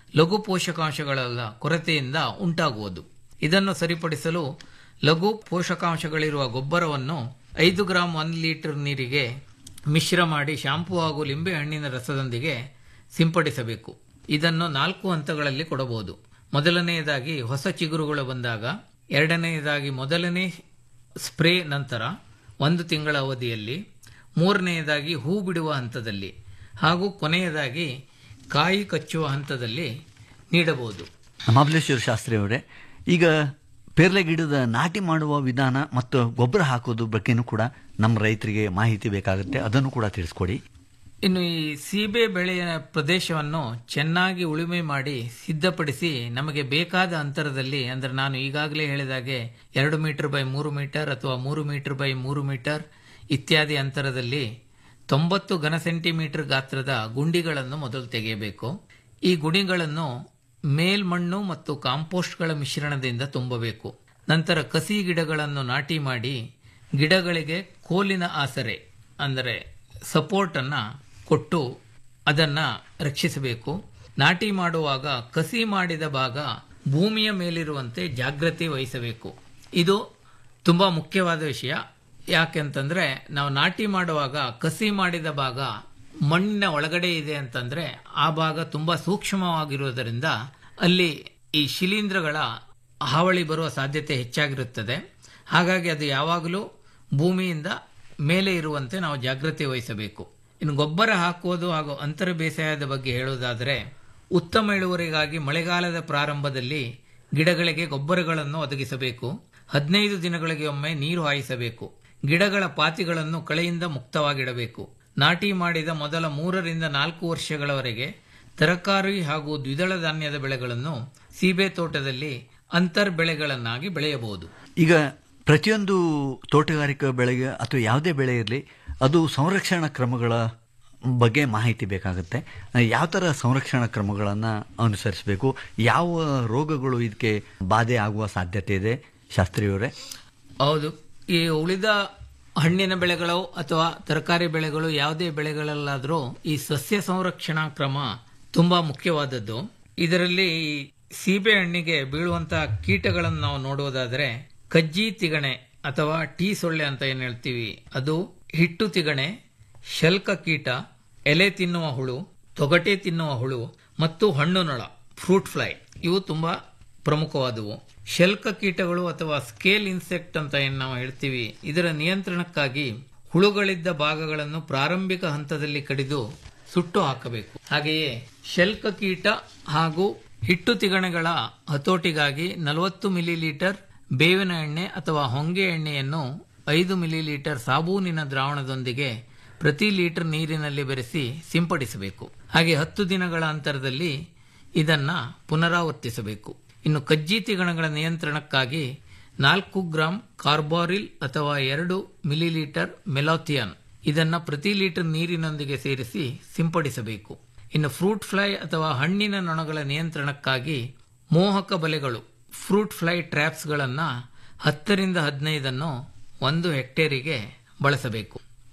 ಲಘು ಪೋಷಕಾಂಶಗಳ ಕೊರತೆಯಿಂದ ಉಂಟಾಗುವುದು ಇದನ್ನು ಸರಿಪಡಿಸಲು ಲಘು ಪೋಷಕಾಂಶಗಳಿರುವ ಗೊಬ್ಬರವನ್ನು ಐದು ಗ್ರಾಂ ಒಂದು ಲೀಟರ್ ನೀರಿಗೆ ಮಿಶ್ರ ಮಾಡಿ ಶಾಂಪೂ ಹಾಗೂ ಲಿಂಬೆ ಹಣ್ಣಿನ ರಸದೊಂದಿಗೆ ಸಿಂಪಡಿಸಬೇಕು ಇದನ್ನು ನಾಲ್ಕು ಹಂತಗಳಲ್ಲಿ ಕೊಡಬಹುದು ಮೊದಲನೆಯದಾಗಿ ಹೊಸ ಚಿಗುರುಗಳು ಬಂದಾಗ ಎರಡನೆಯದಾಗಿ ಮೊದಲನೇ ಸ್ಪ್ರೇ ನಂತರ ಒಂದು ತಿಂಗಳ ಅವಧಿಯಲ್ಲಿ ಮೂರನೆಯದಾಗಿ ಹೂ ಬಿಡುವ ಹಂತದಲ್ಲಿ ಹಾಗೂ ಕೊನೆಯದಾಗಿ ಕಾಯಿ ಕಚ್ಚುವ ಹಂತದಲ್ಲಿ ನೀಡಬಹುದು ಮಹಾಬಲೇಶ್ವರ ಶಾಸ್ತ್ರಿ ಅವರೇ ಈಗ ಪೇರ್ಲೆ ಗಿಡದ ನಾಟಿ ಮಾಡುವ ವಿಧಾನ ಮತ್ತು ಗೊಬ್ಬರ ಹಾಕೋದು ಬಗ್ಗೆನೂ ಕೂಡ ನಮ್ಮ ರೈತರಿಗೆ ಮಾಹಿತಿ ಬೇಕಾಗುತ್ತೆ ಅದನ್ನು ಕೂಡ ತಿಳಿಸ್ಕೊಡಿ ಇನ್ನು ಈ ಸೀಬೆ ಬೆಳೆಯ ಪ್ರದೇಶವನ್ನು ಚೆನ್ನಾಗಿ ಉಳುಮೆ ಮಾಡಿ ಸಿದ್ಧಪಡಿಸಿ ನಮಗೆ ಬೇಕಾದ ಅಂತರದಲ್ಲಿ ಅಂದ್ರೆ ನಾನು ಈಗಾಗಲೇ ಹೇಳಿದಾಗೆ ಎರಡು ಮೀಟರ್ ಬೈ ಮೂರು ಮೀಟರ್ ಅಥವಾ ಮೂರು ಮೀಟರ್ ಬೈ ಮೂರು ಮೀಟರ್ ಇತ್ಯಾದಿ ಅಂತರದಲ್ಲಿ ತೊಂಬತ್ತು ಘನ ಸೆಂಟಿಮೀಟರ್ ಗಾತ್ರದ ಗುಂಡಿಗಳನ್ನು ಮೊದಲು ತೆಗೆಯಬೇಕು ಈ ಗುಣಿಗಳನ್ನು ಮೇಲ್ಮಣ್ಣು ಮತ್ತು ಕಾಂಪೋಸ್ಟ್ಗಳ ಮಿಶ್ರಣದಿಂದ ತುಂಬಬೇಕು ನಂತರ ಕಸಿ ಗಿಡಗಳನ್ನು ನಾಟಿ ಮಾಡಿ ಗಿಡಗಳಿಗೆ ಕೋಲಿನ ಆಸರೆ ಅಂದರೆ ಸಪೋರ್ಟ್ ಅನ್ನ ಕೊಟ್ಟು ಅದನ್ನ ರಕ್ಷಿಸಬೇಕು ನಾಟಿ ಮಾಡುವಾಗ ಕಸಿ ಮಾಡಿದ ಭಾಗ ಭೂಮಿಯ ಮೇಲಿರುವಂತೆ ಜಾಗೃತಿ ವಹಿಸಬೇಕು ಇದು ತುಂಬಾ ಮುಖ್ಯವಾದ ವಿಷಯ ಯಾಕೆಂತಂದ್ರೆ ನಾವು ನಾಟಿ ಮಾಡುವಾಗ ಕಸಿ ಮಾಡಿದ ಭಾಗ ಮಣ್ಣಿನ ಒಳಗಡೆ ಇದೆ ಅಂತಂದ್ರೆ ಆ ಭಾಗ ತುಂಬಾ ಸೂಕ್ಷ್ಮವಾಗಿರುವುದರಿಂದ ಅಲ್ಲಿ ಈ ಶಿಲೀಂಧ್ರಗಳ ಹಾವಳಿ ಬರುವ ಸಾಧ್ಯತೆ ಹೆಚ್ಚಾಗಿರುತ್ತದೆ ಹಾಗಾಗಿ ಅದು ಯಾವಾಗಲೂ ಭೂಮಿಯಿಂದ ಮೇಲೆ ಇರುವಂತೆ ನಾವು ಜಾಗೃತಿ ವಹಿಸಬೇಕು ಇನ್ನು ಗೊಬ್ಬರ ಹಾಕುವುದು ಹಾಗೂ ಅಂತರ ಬೇಸಾಯದ ಬಗ್ಗೆ ಹೇಳುವುದಾದರೆ ಉತ್ತಮ ಇಳುವರಿಗಾಗಿ ಮಳೆಗಾಲದ ಪ್ರಾರಂಭದಲ್ಲಿ ಗಿಡಗಳಿಗೆ ಗೊಬ್ಬರಗಳನ್ನು ಒದಗಿಸಬೇಕು ಹದಿನೈದು ದಿನಗಳಿಗೆ ಒಮ್ಮೆ ನೀರು ಹಾಯಿಸಬೇಕು ಗಿಡಗಳ ಪಾತಿಗಳನ್ನು ಕಳೆಯಿಂದ ಮುಕ್ತವಾಗಿಡಬೇಕು ನಾಟಿ ಮಾಡಿದ ಮೊದಲ ಮೂರರಿಂದ ನಾಲ್ಕು ವರ್ಷಗಳವರೆಗೆ ತರಕಾರಿ ಹಾಗೂ ದ್ವಿದಳ ಧಾನ್ಯದ ಬೆಳೆಗಳನ್ನು ಸೀಬೆ ತೋಟದಲ್ಲಿ ಅಂತರ್ ಬೆಳೆಗಳನ್ನಾಗಿ ಬೆಳೆಯಬಹುದು ಈಗ ಪ್ರತಿಯೊಂದು ತೋಟಗಾರಿಕಾ ಬೆಳೆಗೆ ಅಥವಾ ಯಾವುದೇ ಬೆಳೆ ಇರಲಿ ಅದು ಸಂರಕ್ಷಣಾ ಕ್ರಮಗಳ ಬಗ್ಗೆ ಮಾಹಿತಿ ಬೇಕಾಗುತ್ತೆ ಯಾವ ಥರ ಸಂರಕ್ಷಣಾ ಕ್ರಮಗಳನ್ನು ಅನುಸರಿಸಬೇಕು ಯಾವ ರೋಗಗಳು ಇದಕ್ಕೆ ಬಾಧೆ ಆಗುವ ಸಾಧ್ಯತೆ ಇದೆ ಶಾಸ್ತ್ರಿಯವರೇ ಹೌದು ಈ ಉಳಿದ ಹಣ್ಣಿನ ಬೆಳೆಗಳು ಅಥವಾ ತರಕಾರಿ ಬೆಳೆಗಳು ಯಾವುದೇ ಬೆಳೆಗಳಲ್ಲಾದರೂ ಈ ಸಸ್ಯ ಸಂರಕ್ಷಣಾ ಕ್ರಮ ತುಂಬಾ ಮುಖ್ಯವಾದದ್ದು ಇದರಲ್ಲಿ ಈ ಸೀಬೆ ಹಣ್ಣಿಗೆ ಬೀಳುವಂತಹ ಕೀಟಗಳನ್ನು ನಾವು ನೋಡುವುದಾದರೆ ಕಜ್ಜಿ ತಿಗಣೆ ಅಥವಾ ಟೀ ಸೊಳ್ಳೆ ಅಂತ ಏನ್ ಹೇಳ್ತೀವಿ ಅದು ಹಿಟ್ಟು ತಿಗಣೆ ಶಲ್ಕ ಕೀಟ ಎಲೆ ತಿನ್ನುವ ಹುಳು ತೊಗಟೆ ತಿನ್ನುವ ಹುಳು ಮತ್ತು ಹಣ್ಣು ನೊಳ ಫ್ರೂಟ್ ಫ್ಲೈ ಇವು ತುಂಬಾ ಪ್ರಮುಖವಾದವು ಶಲ್ಕ ಕೀಟಗಳು ಅಥವಾ ಸ್ಕೇಲ್ ಇನ್ಸೆಕ್ಟ್ ಅಂತ ಏನ್ ನಾವು ಹೇಳ್ತೀವಿ ಇದರ ನಿಯಂತ್ರಣಕ್ಕಾಗಿ ಹುಳುಗಳಿದ್ದ ಭಾಗಗಳನ್ನು ಪ್ರಾರಂಭಿಕ ಹಂತದಲ್ಲಿ ಕಡಿದು ಸುಟ್ಟು ಹಾಕಬೇಕು ಹಾಗೆಯೇ ಶಲ್ಕ ಕೀಟ ಹಾಗೂ ಹಿಟ್ಟು ತಿಗಣೆಗಳ ಹತೋಟಿಗಾಗಿ ನಲವತ್ತು ಮಿಲಿಲೀಟರ್ ಬೇವಿನ ಎಣ್ಣೆ ಅಥವಾ ಹೊಂಗೆ ಎಣ್ಣೆಯನ್ನು ಐದು ಮಿಲಿಲೀಟರ್ ಸಾಬೂನಿನ ದ್ರಾವಣದೊಂದಿಗೆ ಪ್ರತಿ ಲೀಟರ್ ನೀರಿನಲ್ಲಿ ಬೆರೆಸಿ ಸಿಂಪಡಿಸಬೇಕು ಹಾಗೆ ಹತ್ತು ದಿನಗಳ ಅಂತರದಲ್ಲಿ ಇದನ್ನ ಪುನರಾವರ್ತಿಸಬೇಕು ಇನ್ನು ಕಜ್ಜಿ ತಿಗಣಗಳ ನಿಯಂತ್ರಣಕ್ಕಾಗಿ ನಾಲ್ಕು ಗ್ರಾಂ ಕಾರ್ಬೋರಿಲ್ ಅಥವಾ ಎರಡು ಮಿಲಿಲೀಟರ್ ಮೆಲಾಥಿಯನ್ ಇದನ್ನ ಪ್ರತಿ ಲೀಟರ್ ನೀರಿನೊಂದಿಗೆ ಸೇರಿಸಿ ಸಿಂಪಡಿಸಬೇಕು ಇನ್ನು ಫ್ರೂಟ್ ಫ್ಲೈ ಅಥವಾ ಹಣ್ಣಿನ ನೊಣಗಳ ನಿಯಂತ್ರಣಕ್ಕಾಗಿ ಮೋಹಕ ಬಲೆಗಳು ಫ್ರೂಟ್ ಫ್ಲೈ ಟ್ರ್ಯಾಪ್ಸ್ಗಳನ್ನು ಹತ್ತರಿಂದ ಹದಿನೈದನ್ನು ಒಂದು ಹೆಕ್ಟೇರಿಗೆ ಬಳಸಬೇಕು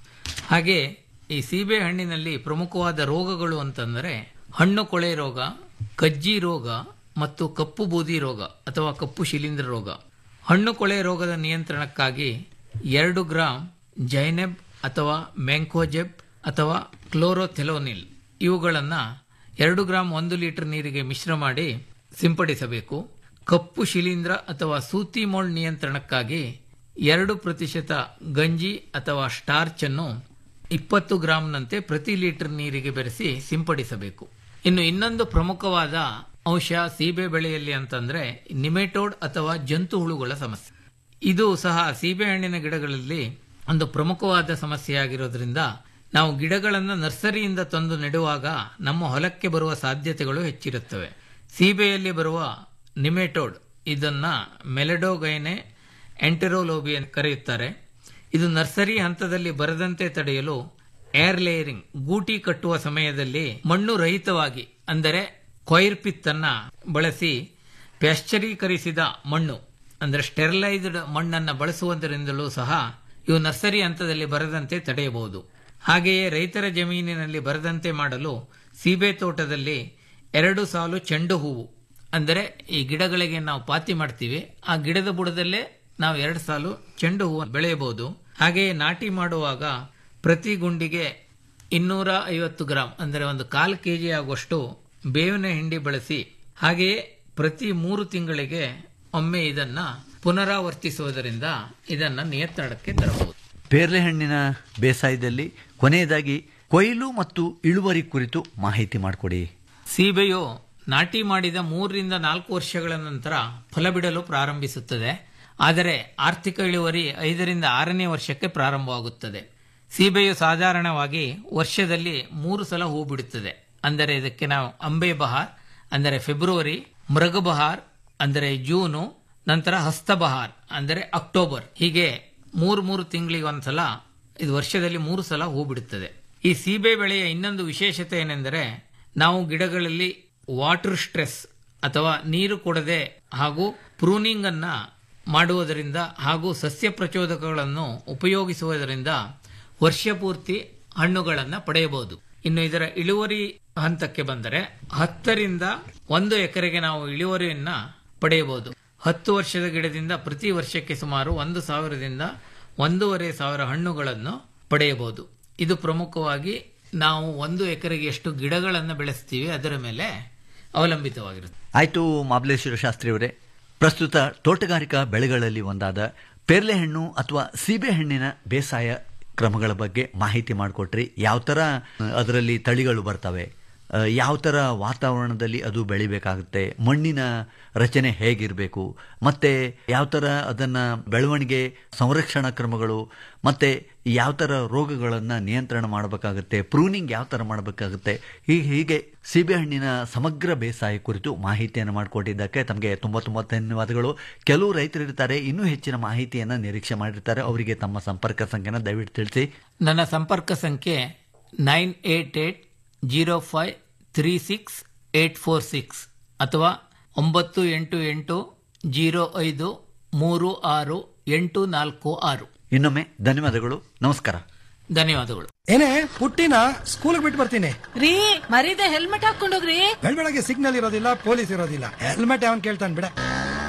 ಹಾಗೆ ಈ ಸೀಬೆ ಹಣ್ಣಿನಲ್ಲಿ ಪ್ರಮುಖವಾದ ರೋಗಗಳು ಅಂತಂದರೆ ಹಣ್ಣು ಕೊಳೆ ರೋಗ ಕಜ್ಜಿ ರೋಗ ಮತ್ತು ಕಪ್ಪು ಬೂದಿ ರೋಗ ಅಥವಾ ಕಪ್ಪು ಶಿಲೀಂಧ್ರ ರೋಗ ಹಣ್ಣು ಕೊಳೆ ರೋಗದ ನಿಯಂತ್ರಣಕ್ಕಾಗಿ ಎರಡು ಗ್ರಾಂ ಜೈನೆಬ್ ಅಥವಾ ಮ್ಯಾಂಕೋಜೆಬ್ ಅಥವಾ ಕ್ಲೋರೋಥೆಲೋನಿಲ್ ಇವುಗಳನ್ನು ಎರಡು ಗ್ರಾಂ ಒಂದು ಲೀಟರ್ ನೀರಿಗೆ ಮಿಶ್ರ ಮಾಡಿ ಸಿಂಪಡಿಸಬೇಕು ಕಪ್ಪು ಶಿಲೀಂಧ್ರ ಅಥವಾ ಸೂತಿ ಮೋಲ್ಡ್ ನಿಯಂತ್ರಣಕ್ಕಾಗಿ ಎರಡು ಪ್ರತಿಶತ ಗಂಜಿ ಅಥವಾ ಸ್ಟಾರ್ಚ್ ಅನ್ನು ಇಪ್ಪತ್ತು ಗ್ರಾಂನಂತೆ ಪ್ರತಿ ಲೀಟರ್ ನೀರಿಗೆ ಬೆರೆಸಿ ಸಿಂಪಡಿಸಬೇಕು ಇನ್ನು ಇನ್ನೊಂದು ಪ್ರಮುಖವಾದ ಅಂಶ ಸೀಬೆ ಬೆಳೆಯಲ್ಲಿ ಅಂತಂದ್ರೆ ನಿಮೆಟೋಡ್ ಅಥವಾ ಜಂತು ಹುಳುಗಳ ಸಮಸ್ಯೆ ಇದು ಸಹ ಸೀಬೆಹಣ್ಣಿನ ಗಿಡಗಳಲ್ಲಿ ಒಂದು ಪ್ರಮುಖವಾದ ಸಮಸ್ಯೆಯಾಗಿರೋದ್ರಿಂದ ನಾವು ಗಿಡಗಳನ್ನು ನರ್ಸರಿಯಿಂದ ತಂದು ನೆಡುವಾಗ ನಮ್ಮ ಹೊಲಕ್ಕೆ ಬರುವ ಸಾಧ್ಯತೆಗಳು ಹೆಚ್ಚಿರುತ್ತವೆ ಸೀಬೆಯಲ್ಲಿ ಬರುವ ನಿಮೆಟೋಡ್ ಇದನ್ನ ಮೆಲೆಡೋಗೈನೆ ಎಂಟೆರೋಲೋಬಿ ಎಂದು ಕರೆಯುತ್ತಾರೆ ಇದು ನರ್ಸರಿ ಹಂತದಲ್ಲಿ ಬರದಂತೆ ತಡೆಯಲು ಏರ್ ಲೇಯರಿಂಗ್ ಗೂಟಿ ಕಟ್ಟುವ ಸಮಯದಲ್ಲಿ ಮಣ್ಣು ರಹಿತವಾಗಿ ಅಂದರೆ ಕೊಯ್ರ್ ಪಿತ್ ಅನ್ನ ಬಳಸಿ ಪ್ಯಾಶ್ಚರೀಕರಿಸಿದ ಮಣ್ಣು ಅಂದರೆ ಸ್ಟೆರಿಲೈಸ್ಡ್ ಮಣ್ಣನ್ನು ಬಳಸುವುದರಿಂದಲೂ ಸಹ ಇವು ನರ್ಸರಿ ಹಂತದಲ್ಲಿ ಬರದಂತೆ ತಡೆಯಬಹುದು ಹಾಗೆಯೇ ರೈತರ ಜಮೀನಿನಲ್ಲಿ ಬರದಂತೆ ಮಾಡಲು ಸೀಬೆ ತೋಟದಲ್ಲಿ ಎರಡು ಸಾಲು ಚೆಂಡು ಹೂವು ಅಂದರೆ ಈ ಗಿಡಗಳಿಗೆ ನಾವು ಪಾತಿ ಮಾಡ್ತೀವಿ ಆ ಗಿಡದ ಬುಡದಲ್ಲೇ ನಾವು ಎರಡು ಸಾಲು ಚೆಂಡು ಹೂವು ಬೆಳೆಯಬಹುದು ಹಾಗೆಯೇ ನಾಟಿ ಮಾಡುವಾಗ ಪ್ರತಿ ಗುಂಡಿಗೆ ಇನ್ನೂರ ಐವತ್ತು ಗ್ರಾಂ ಅಂದರೆ ಒಂದು ಕಾಲು ಕೆ ಜಿ ಆಗುವಷ್ಟು ಬೇವಿನ ಹಿಂಡಿ ಬಳಸಿ ಹಾಗೆಯೇ ಪ್ರತಿ ಮೂರು ತಿಂಗಳಿಗೆ ಒಮ್ಮೆ ಇದನ್ನ ಪುನರಾವರ್ತಿಸುವುದರಿಂದ ಇದನ್ನ ನಿಯಂತ್ರಣಕ್ಕೆ ತರಬಹುದು ಪೇರ್ಲೆ ಹಣ್ಣಿನ ಬೇಸಾಯದಲ್ಲಿ ಕೊನೆಯದಾಗಿ ಕೊಯ್ಲು ಮತ್ತು ಇಳುವರಿ ಕುರಿತು ಮಾಹಿತಿ ಮಾಡಿಕೊಡಿ ಸೀಬೆಯು ನಾಟಿ ಮಾಡಿದ ಮೂರರಿಂದ ನಾಲ್ಕು ವರ್ಷಗಳ ನಂತರ ಫಲ ಬಿಡಲು ಪ್ರಾರಂಭಿಸುತ್ತದೆ ಆದರೆ ಆರ್ಥಿಕ ಇಳುವರಿ ಐದರಿಂದ ಆರನೇ ವರ್ಷಕ್ಕೆ ಪ್ರಾರಂಭವಾಗುತ್ತದೆ ಸೀಬೆಯು ಸಾಧಾರಣವಾಗಿ ವರ್ಷದಲ್ಲಿ ಮೂರು ಸಲ ಹೂ ಬಿಡುತ್ತದೆ ಅಂದರೆ ಇದಕ್ಕೆ ನಾವು ಅಂಬೆ ಬಹಾರ್ ಅಂದರೆ ಫೆಬ್ರವರಿ ಮೃಗ ಬಹಾರ್ ಅಂದರೆ ಜೂನು ನಂತರ ಹಸ್ತ ಬಹಾರ್ ಅಂದರೆ ಅಕ್ಟೋಬರ್ ಹೀಗೆ ಮೂರು ಮೂರು ತಿಂಗಳಿಗೆ ಒಂದ್ಸಲ ಇದು ವರ್ಷದಲ್ಲಿ ಮೂರು ಸಲ ಹೂ ಬಿಡುತ್ತದೆ ಈ ಸೀಬೆ ಬೆಳೆಯ ಇನ್ನೊಂದು ವಿಶೇಷತೆ ಏನೆಂದರೆ ನಾವು ಗಿಡಗಳಲ್ಲಿ ವಾಟರ್ ಸ್ಟ್ರೆಸ್ ಅಥವಾ ನೀರು ಕೊಡದೆ ಹಾಗೂ ಪ್ರೂನಿಂಗ್ ಅನ್ನ ಮಾಡುವುದರಿಂದ ಹಾಗೂ ಸಸ್ಯ ಪ್ರಚೋದಕಗಳನ್ನು ಉಪಯೋಗಿಸುವುದರಿಂದ ವರ್ಷ ಪೂರ್ತಿ ಹಣ್ಣುಗಳನ್ನು ಪಡೆಯಬಹುದು ಇನ್ನು ಇದರ ಇಳುವರಿ ಹಂತಕ್ಕೆ ಬಂದರೆ ಹತ್ತರಿಂದ ಒಂದು ಎಕರೆಗೆ ನಾವು ಇಳುವರಿಯನ್ನ ಪಡೆಯಬಹುದು ಹತ್ತು ವರ್ಷದ ಗಿಡದಿಂದ ಪ್ರತಿ ವರ್ಷಕ್ಕೆ ಸುಮಾರು ಒಂದು ಸಾವಿರದಿಂದ ಒಂದೂವರೆ ಸಾವಿರ ಹಣ್ಣುಗಳನ್ನು ಪಡೆಯಬಹುದು ಇದು ಪ್ರಮುಖವಾಗಿ ನಾವು ಒಂದು ಎಕರೆಗೆ ಎಷ್ಟು ಗಿಡಗಳನ್ನು ಬೆಳೆಸ್ತೀವಿ ಅದರ ಮೇಲೆ ಅವಲಂಬಿತವಾಗಿರುತ್ತೆ ಆಯ್ತು ಮಾಬಲೇಶ್ವರ ಶಾಸ್ತ್ರಿಯವರೇ ಪ್ರಸ್ತುತ ತೋಟಗಾರಿಕಾ ಬೆಳೆಗಳಲ್ಲಿ ಒಂದಾದ ಪೇರ್ಲೆ ಹಣ್ಣು ಅಥವಾ ಸೀಬೆ ಹಣ್ಣಿನ ಬೇಸಾಯ ಕ್ರಮಗಳ ಬಗ್ಗೆ ಮಾಹಿತಿ ಮಾಡಿಕೊಟ್ರಿ ಯಾವ ಥರ ಅದರಲ್ಲಿ ತಳಿಗಳು ಬರ್ತವೆ ಆ, ಯಾವ ಥರ ವಾತಾವರಣದಲ್ಲಿ ಅದು ಬೆಳಿಬೇಕಾಗುತ್ತೆ ಮಣ್ಣಿನ ರಚನೆ ಹೇಗಿರಬೇಕು ಮತ್ತೆ ಯಾವ ಥರ ಅದನ್ನು ಬೆಳವಣಿಗೆ ಸಂರಕ್ಷಣಾ ಕ್ರಮಗಳು ಮತ್ತೆ ಯಾವ ಥರ ರೋಗಗಳನ್ನು ನಿಯಂತ್ರಣ ಮಾಡಬೇಕಾಗುತ್ತೆ ಪ್ರೂನಿಂಗ್ ಯಾವ ಥರ ಮಾಡಬೇಕಾಗುತ್ತೆ ಹೀಗೆ ಹೀಗೆ ಸೀಬೆಹಣ್ಣಿನ ಸಮಗ್ರ ಬೇಸಾಯ ಕುರಿತು ಮಾಹಿತಿಯನ್ನು ಮಾಡಿಕೊಟ್ಟಿದ್ದಕ್ಕೆ ತಮಗೆ ತುಂಬ ತುಂಬ ಧನ್ಯವಾದಗಳು ಕೆಲವು ರೈತರು ಇರ್ತಾರೆ ಇನ್ನೂ ಹೆಚ್ಚಿನ ಮಾಹಿತಿಯನ್ನು ನಿರೀಕ್ಷೆ ಮಾಡಿರ್ತಾರೆ ಅವರಿಗೆ ತಮ್ಮ ಸಂಪರ್ಕ ಸಂಖ್ಯೆನ ದಯವಿಟ್ಟು ತಿಳಿಸಿ ನನ್ನ ಸಂಪರ್ಕ ಸಂಖ್ಯೆ nine eight eight zero five three six eight four six ಅಥವಾ ಒಂಬತ್ತು ಎಂಟು ಎಂಟು ಜೀರೋ ಐದು ಮೂರು ಆರು ಎಂಟು ನಾಲ್ಕು ಆರು ಇನ್ನೊಮ್ಮೆ ಧನ್ಯವಾದಗಳು ನಮಸ್ಕಾರ ಧನ್ಯವಾದಗಳು ಏನೇ ಪುಟ್ಟಿನ ಸ್ಕೂಲ್ ಬಿಟ್ಟು ಬರ್ತೀನಿ ರೀ ಮರೀದೆ ಹೆಲ್ಮೆಟ್ ಹಾಕೊಂಡೋಗ್ರಿ ಬೆಳಗ್ಗೆ ಸಿಗ್ನಲ್ ಇರೋದಿಲ್ಲ ಪೊಲೀಸ್ ಇರೋದಿಲ್ಲ ಹೆಲ್ಮೆಟ್ ಯಾವನ್ ಕೇಳ್ತಾನೆ ಬಿಡ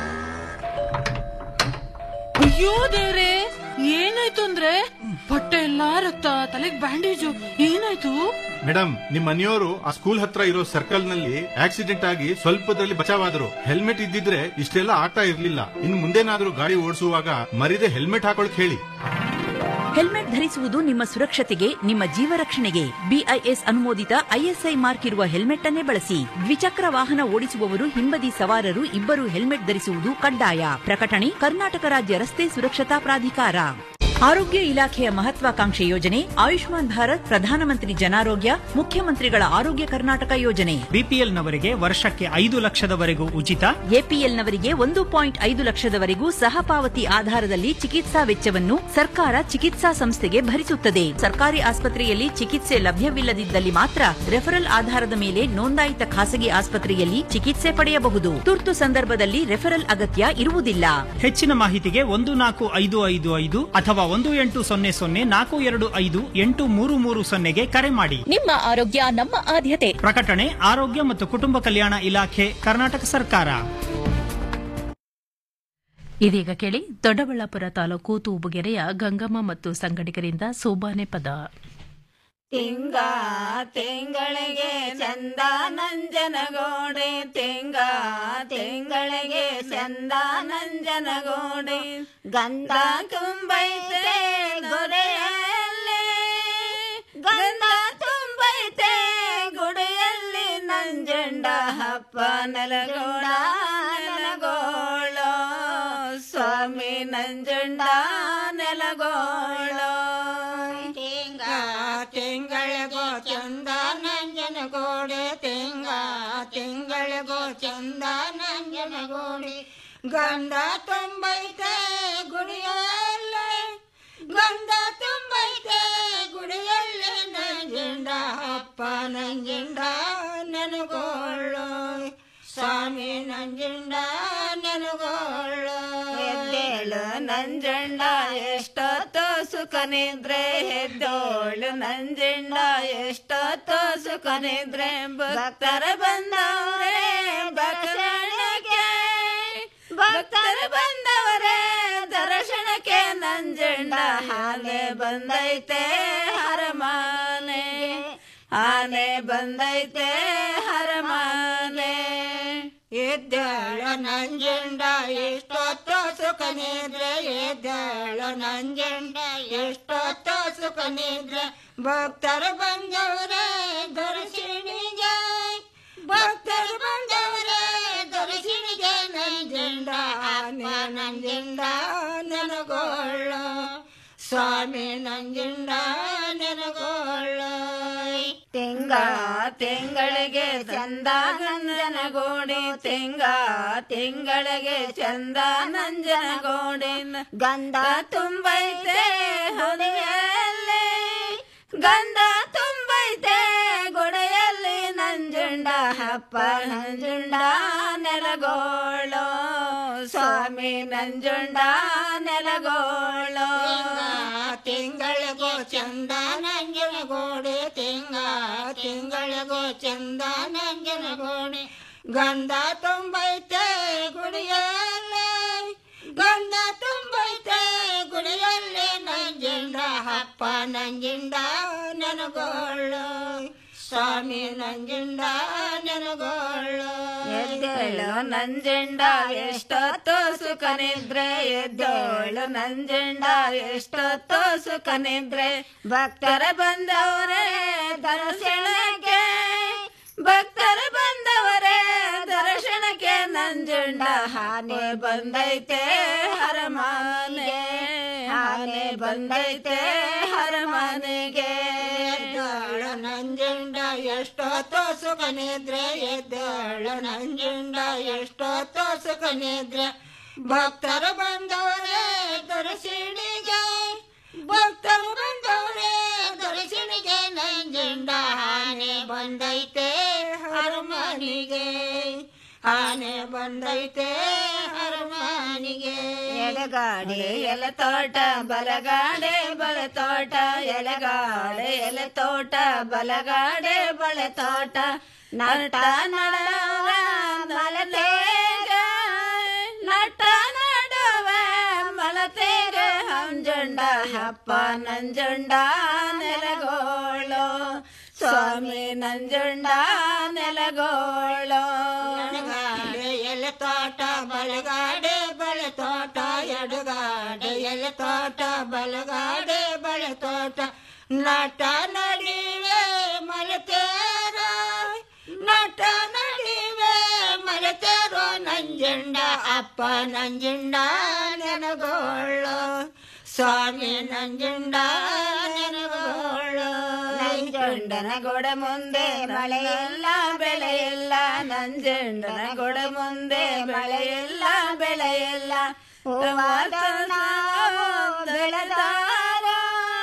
ಅಯ್ಯೋ ದೇವ್ರೆ ಏನಾಯ್ತು ಅಂದ್ರೆ ಬಟ್ಟೆ ಎಲ್ಲಾ ರಕ್ತ ತಲೆಗ್ ಬ್ಯಾಂಡೇಜು ಏನಾಯ್ತು ಮೇಡಮ್ ನಿಮ್ ಮನೆಯವರು ಆ ಸ್ಕೂಲ್ ಹತ್ರ ಇರೋ ಸರ್ಕಲ್ ನಲ್ಲಿ ಆಕ್ಸಿಡೆಂಟ್ ಆಗಿ ಸ್ವಲ್ಪದಲ್ಲಿ ಬಚಾವಾದ್ರು ಹೆಲ್ಮೆಟ್ ಇದ್ದಿದ್ರೆ ಇಷ್ಟೆಲ್ಲ ಆಗ್ತಾ ಇರ್ಲಿಲ್ಲ ಇನ್ ಮುಂದೇನಾದ್ರೂ ಗಾಡಿ ಓಡಿಸುವಾಗ ಮರಿದೆ ಹೆಲ್ಮೆಟ್ ಹಾಕೊಳಕ್ ಹೇಳಿ ಹೆಲ್ಮೆಟ್ ಧರಿಸುವುದು ನಿಮ್ಮ ಸುರಕ್ಷತೆಗೆ ನಿಮ್ಮ ಜೀವ ರಕ್ಷಣೆಗೆ ಬಿಐಎಸ್ ಅನುಮೋದಿತ ಐಎಸ್ಐ ಮಾರ್ಕ್ ಇರುವ ಹೆಲ್ಮೆಟ್ ಅನ್ನೇ ಬಳಸಿ ದ್ವಿಚಕ್ರ ವಾಹನ ಓಡಿಸುವವರು ಹಿಂಬದಿ ಸವಾರರು ಇಬ್ಬರು ಹೆಲ್ಮೆಟ್ ಧರಿಸುವುದು ಕಡ್ಡಾಯ ಪ್ರಕಟಣೆ ಕರ್ನಾಟಕ ರಾಜ್ಯ ರಸ್ತೆ ಸುರಕ್ಷತಾ ಪ್ರಾಧಿಕಾರ ಆರೋಗ್ಯ ಇಲಾಖೆಯ ಮಹತ್ವಾಕಾಂಕ್ಷೆ ಯೋಜನೆ ಆಯುಷ್ಮಾನ್ ಭಾರತ್ ಪ್ರಧಾನಮಂತ್ರಿ ಜನಾರೋಗ್ಯ ಮುಖ್ಯಮಂತ್ರಿಗಳ ಆರೋಗ್ಯ ಕರ್ನಾಟಕ ಯೋಜನೆ ಬಿಪಿಎಲ್ನವರಿಗೆ ವರ್ಷಕ್ಕೆ ಐದು ಲಕ್ಷದವರೆಗೂ ಉಚಿತ ಎಪಿಎಲ್ನವರಿಗೆ ಒಂದು ಪಾಯಿಂಟ್ ಐದು ಲಕ್ಷದವರೆಗೂ ಸಹ ಪಾವತಿ ಆಧಾರದಲ್ಲಿ ಚಿಕಿತ್ಸಾ ವೆಚ್ಚವನ್ನು ಸರ್ಕಾರ ಚಿಕಿತ್ಸಾ ಸಂಸ್ಥೆಗೆ ಭರಿಸುತ್ತದೆ ಸರ್ಕಾರಿ ಆಸ್ಪತ್ರೆಯಲ್ಲಿ ಚಿಕಿತ್ಸೆ ಲಭ್ಯವಿಲ್ಲದಿದ್ದಲ್ಲಿ ಮಾತ್ರ ರೆಫರಲ್ ಆಧಾರದ ಮೇಲೆ ನೋಂದಾಯಿತ ಖಾಸಗಿ ಆಸ್ಪತ್ರೆಯಲ್ಲಿ ಚಿಕಿತ್ಸೆ ಪಡೆಯಬಹುದು ತುರ್ತು ಸಂದರ್ಭದಲ್ಲಿ ರೆಫರಲ್ ಅಗತ್ಯ ಇರುವುದಿಲ್ಲ ಹೆಚ್ಚಿನ ಮಾಹಿತಿಗೆ ಒಂದು ನಾಲ್ಕು ಐದು ಐದು ಐದು ಅಥವಾ ಒಂದು ಎಂಟು ಸೊನ್ನೆ ಸೊನ್ನೆ ನಾಲ್ಕು ಎರಡು ಐದು ಎಂಟು ಮೂರು ಮೂರು ಸೊನ್ನೆಗೆ ಕರೆ ಮಾಡಿ ನಿಮ್ಮ ಆರೋಗ್ಯ ನಮ್ಮ ಆದ್ಯತೆ ಪ್ರಕಟಣೆ ಆರೋಗ್ಯ ಮತ್ತು ಕುಟುಂಬ ಕಲ್ಯಾಣ ಇಲಾಖೆ ಕರ್ನಾಟಕ ಸರ್ಕಾರ ಇದೀಗ ಕೇಳಿ ದೊಡ್ಡಬಳ್ಳಾಪುರ ತಾಲೂಕು ತೂಬುಗೆರೆಯ ಗಂಗಮ್ಮ ಮತ್ತು ಸಂಗಡಿಗರಿಂದ ಸೋಬಾನೆ ಪದ ತಿಂಗ ತಿಂಗಳಿಗೆ ಚಂದ ನಂಜನಗೋಡೆ ತಿಂಗ ತಿಂಗಳಿಗೆ ಚಂದ ನಂಜನಗೋಡೆ ಗಂಧ ತುಂಬೈತೆ ಗೊರೆಯಲ್ಲಿ ಗಂಧ ತುಂಬೈತೆ ಗುಡಿಯಲ್ಲಿ ನಂಜಂಡ ಹಪ್ಪ ನಲಗೋಡ ನೆಲಗೋಳೋ ಸ್ವಾಮಿ ನಂಜಂಡ ನೆಲಗೋಳೋ ತಿಂಗ ತಿಂಗಳಿಗೋ ಚಂದ ನಂಜನಗೋಡೆ ತಿಂಗ ತಿಂಗಳಿಗೋ ಚಂದ ನಂಜನಗೋಡೆ ಗಂಧ ತುಂಬೈತೆ ಗುಡಿಯಲ್ಲಿ ಗಂಧ ತುಂಬೈತೆ ಗುಡಿಯಲ್ಲಿ ನಂಜಂಡ ಅಪ್ಪ ನಂಜಂಡ ನನಗೋಳು ಸ್ವಾಮಿ ನಂಜಂಡ ನನಗೋಳು ಎದ್ದೇಳು ನಂಜಂಡ ಎಷ್ಟೊತ್ತು ಸುಖ ಸುಖನಿದ್ರೆ ಎದ್ದೋಳು ನಂಜುಂಡ ಎಷ್ಟೊತ್ತು ಸುಖನಿದ್ರೆ ಭಕ್ತರ ಬಂದವರೇ ದರ್ಶನಕ್ಕೆ ಭಕ್ತರ ಬಂದವರೇ ದರ್ಶನಕ್ಕೆ ನಂಜುಂಡ ಆನೆ ಬಂದೈತೆ ಹರಮಾನೆ ಆನೆ ಬಂದೈತೆ ಹರಮಾನೆ ಎದ್ದೇಳು ನಂಜುಂಡ ಎಷ್ಟೊತ್ತು ಸುಖ ನಿದ್ರೆ ಎದ್ದೇಳು ನಂಜುಂಡ ಎಷ್ಟೊತ್ತು ಸುಖ ನಿದ್ರೆ ಭಕ್ತರು ಬಂದವರೇ ದರ್ಶನಿಗೆ ಭಕ್ತರು ಬಂದವರೇ ದರ್ಶನಿಗೆ ನಂಜುಂಡ ಆನೆ ನಂಜುಂಡ ನನಗೋಳು ಸ್ವಾಮಿ ನಂಜುಂಡ ನನಗೋಳು ತಿಂಗ ತಿಂಗಳಿಗೆ ಚಂದ ಗಂಜನಗೋಡಿ ತಿಂಗ ತಿಂಗಳಿಗೆ ಚಂದ ನಂಜನಗೋಡಿ ಗಂಧ ತುಂಬೈತೆ ಹೊಡೆಯಲ್ಲಿ ಗಂಧ ತುಂಬೈತೆ ಗೊಡೆಯಲ್ಲಿ ನಂಜುಂಡ ಹಪ್ಪ ನಂಜುಂಡ ನೆಲಗೋಳು ಸ್ವಾಮಿ ನಂಜುಂಡ ನೆಲಗೋಳು ತಿಂಗಳಿಗೋ ಚಂದ ನಂಜನಗೋಡೆ ತಿಂಗ ತಿಂಗಳಿಗೋ ಚಂದ ನಂಜನಗೋಡೆ ಗಂಧ ತುಂಬೈತೆ ಗುಡಿಯಲ್ಲಿ ಗಂಧ ತುಂಬೈತೆ ಗುಡಿಯಲ್ಲಿ ನಂಜುಂಡ ಹಪ್ಪ ನಂಜುಂಡ ನನಗೋಳು ಸ್ವಾಮಿ ನಂಜುಂಡ ನನಗೋಳು ಎದ್ದೇಳು ನಂಜುಂಡ ಎಷ್ಟೊತ್ತು ಸುಖ ನಿದ್ರೆ ಎದ್ದೇಳು ನಂಜುಂಡ ಎಷ್ಟೊತ್ತು ಸುಖ ನಿದ್ರೆ ಭಕ್ತರ ಬಂದವರೇ ದರ್ಶನಕ್ಕೆ ಭಕ್ತರ ಬಂದವರೇ ದರ್ಶನಕ್ಕೆ ನಂಜುಂಡ ಹಾನೆ ಬಂದೈತೆ ಹರಮಾನೆ ಹಾನೆ ಬಂದೈತೆ ಹರಮಾನೆಗೆ ಎದ್ದೇಳು ನಂಜುಂಡ ಎಷ್ಟೊತ್ತು ಸುಖ ನಿದ್ರೆ ಎದ್ದೇಳು ನಂಜುಂಡ ಎಷ್ಟೊತ್ತು ಸುಖ ನಿದ್ರೆ ಭಕ್ತರು ಬಂದವರೇ ದರ್ಶನಿಗೆ ಭಕ್ತರು ಬಂದವರೇ ದರ್ಶನಿಗೆ ನಂಜುಂಡ ಆನೆ ಬಂದೈತೆ ಹರಮನಿಗೆ ಆನೆ ಬಂದೈತೆ ಹರಮನಿಗೆ ಎಡಗಾಡೆ ಎಲೆ ತೋಟ ಬಲಗಾಡೆ ಬಳೆ ತೋಟ ಎಲೆಗಾಡೆ ಎಲೆ ತೋಟ ಬಲಗಾಡೆ ಬಳೆ ತೋಟ ನಟ ನಡವ ಮಲತೇಗ ನಟ ನಡುವ ಮಲತೇಗ ಹಂಜುಂಡ ಹಪ್ಪ ನಂಜುಂಡ ನೆಲಗೋಳು ಸ್ವಾಮಿ ನಂಜುಂಡ ನೆಲಗೋಳು ಎಡಗಾಡೆ ಎಲೆ ತೋಟ ಬಲಗಾಡೆ ಬಳೆ ತೋಟ ಎಡಗಾಡೆ ಎಲೆ ತೋಟ ಬಲಗಾಡೆ ಬಳೆ ತೋಟ ನಟ ನಡಿವೆ ಮಲತೇರ ನಟ ನಡಿವೆ ಮಲತೇರೋ ನಂಜುಂಡ ಅಪ್ಪ ನಂಜುಂಡ ನೆನಗೋಳು ಸ್ವಾಮಿ ನಂಜುಂಡ ನೆನಗೋಳು ನಂಜುಂಡನ ಗೊಡ ಮುಂದೆ ಮಳೆಯಿಲ್ಲ ಬೆಳೆಯಿಲ್ಲ ನಂಜುಂಡನ ಗೊಡ ಮುಂದೆ ಮಳೆಯಿಲ್ಲ ಬೆಳೆಯಿಲ್ಲ ಹೂವಾದವನಾವೋ ಬೆಳೆದಾವೋ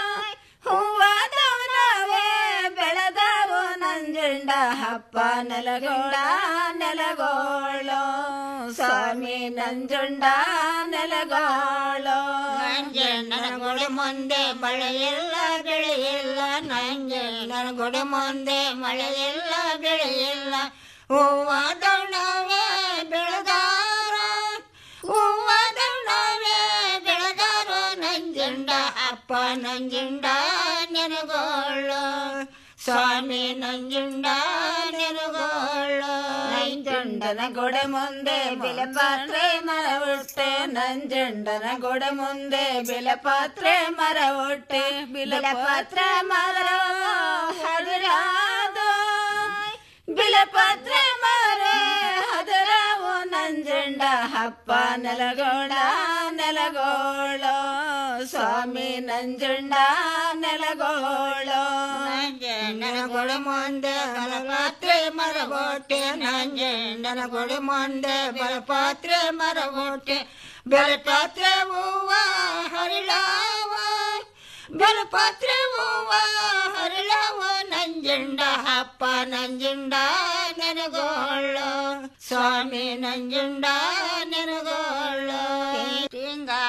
ಹೂವಾದವನಾವೇ ಬೆಳೆದಾವೋ ನಂಜುಂಡ ಹಪ್ಪ ನೆಲಗೋಳ ನೆಲಗೋಳು ಸ್ವಾಮಿ ನಂಜುಂಡ ನೆಲಗೋಳು ನಂಜಣ್ಣನ ಗುಡಿ ಮುಂದೆ ಮಳೆಯಿಲ್ಲ ಬೆಳೆಯಿಲ್ಲ ನಂಜಣ್ಣನ ಗುಡಿ ಮುಂದೆ ಮಳೆಯಿಲ್ಲ ಬೆಳೆಯಿಲ್ಲ ಹೂವ ದೌಡವೇ ಬೆಳೆದಾರ ಹೂವ ದೌಡವೇ ಬೆಳೆದಾರ ನಂಜುಂಡ ಅಪ್ಪ ನಂಜುಂಡ ನೆನಗೋಳು ಸ್ವಾಮಿ ನಂಜುಂಡ ನೆನಗೋಳು ನಂಜುಂಡನ ಗೊಡೆ ಮುಂದೆ ಬಿಲಪಾತ್ರೆ ಮರ ಹುಟ್ಟೆ ನಂಜುಂಡನ ಗೊಡೆ ಮುಂದೆ ಬಿಲಪಾತ್ರೆ ಮರ ಹುಟ್ಟೆ ಬಿಲಪಾತ್ರೆ ಮರ ಹದಿರಾದು ಬಿಲಪಾತ್ರೆ ಮರ ಹದರಾವು ನಂಜುಂಡ ಹಪ್ಪ ನೆಲಗೋಳ ನೆಲಗೋಳು ಸ್ವಾಮಿ ನಂಜುಂಡ ನೆಲಗೋಳು ನಂಜಣ್ಣನ ಗುಡಿ ಮುಂದೆ ಬಲಪಾತ್ರೆ ಮರಗೋಟೆ ನಂಜಣ್ಣನ ಗುಡಿ ಮುಂದೆ ಬಲಪಾತ್ರೆ ಮರಗೋಟೆ ಬೆಳಪಾತ್ರೆ ಹೂವ ಹರಿಳಾವ ಬೆಳಪಾತ್ರೆ ಹೂವ ಹರಿಳಾವ ನಂಜುಂಡ ಹಪ್ಪ ನಂಜುಂಡ ನೆನಗೋಳು ಸ್ವಾಮಿ ನಂಜುಂಡ ನೆನಗೋಳು ತಿಂಗ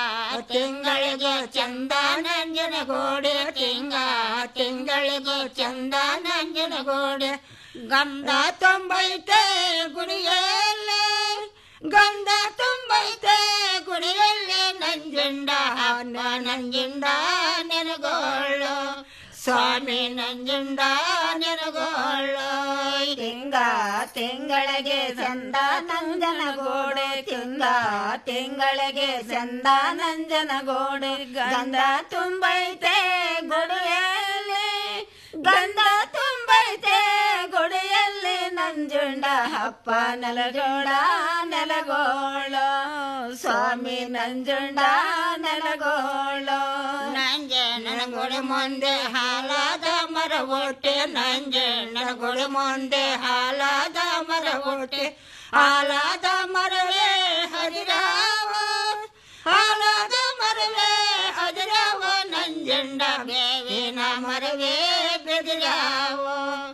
ತಿಂಗಳಿಗೆ ಚಂದ ನಂಜನಗೂಡೆ ತಿಂಗ ತಿಂಗಳಿಗೆ ಚಂದ ನಂಜನಗೂಡೆ ಗಂಧ ತುಂಬೈತೆ ಗುಡಿಯಲ್ಲಿ ಗಂಧ ತುಂಬೈತೆ ಗುಡಿಯಲ್ಲಿ ನಂಜುಂಡ ಹಬ್ಬ ನಂಜುಂಡ ನೆನಗೋಳು ಸ್ವಾಮಿ ನಂಜುಂಡ ನೆನಗೋಳು ತಿಂಗ ತಿಂಗಳಿಗೆ ಚಂದ ನಂಜನಗೋಡೆ ತಿಂಗ ತಿಂಗಳಿಗೆ ಚಂದ ನಂಜನಗೋಡೆ ಗಂಧ ತುಂಬೈತೆ ಗುಡಿಯಲ್ಲಿ ಗಂಧ ತುಂಬೈತೆ ಗುಡಿಯಲ್ಲಿ ನಂಜುಂಡ ಹಪ್ಪ ನೆಲಗೋಡ ನೆಲಗೋಳು ಸ್ವಾಮಿ ನಂಜುಂಡ ನೆಲಗೋಳು ನಂಜಣ್ಣನ ಗುಡಿ ಮುಂದೆ ಹಾಲಾದ ಮರ ಒಟ್ಟೆ ನಂಜಣ್ಣನ ಗುಡಿ ಮುಂದೆ ಹಾಲಾದ ಮರ ಒಟ್ಟೆ ಹಾಲಾದ ಮರವೇ ಹರಿರಾವ ಹಾಲಾದ ಮರವೇ ಹರಿರಾವ ನಂಜಂಡ ಬೇವಿನ ಮರವೇ ಬೆದಿರಾವ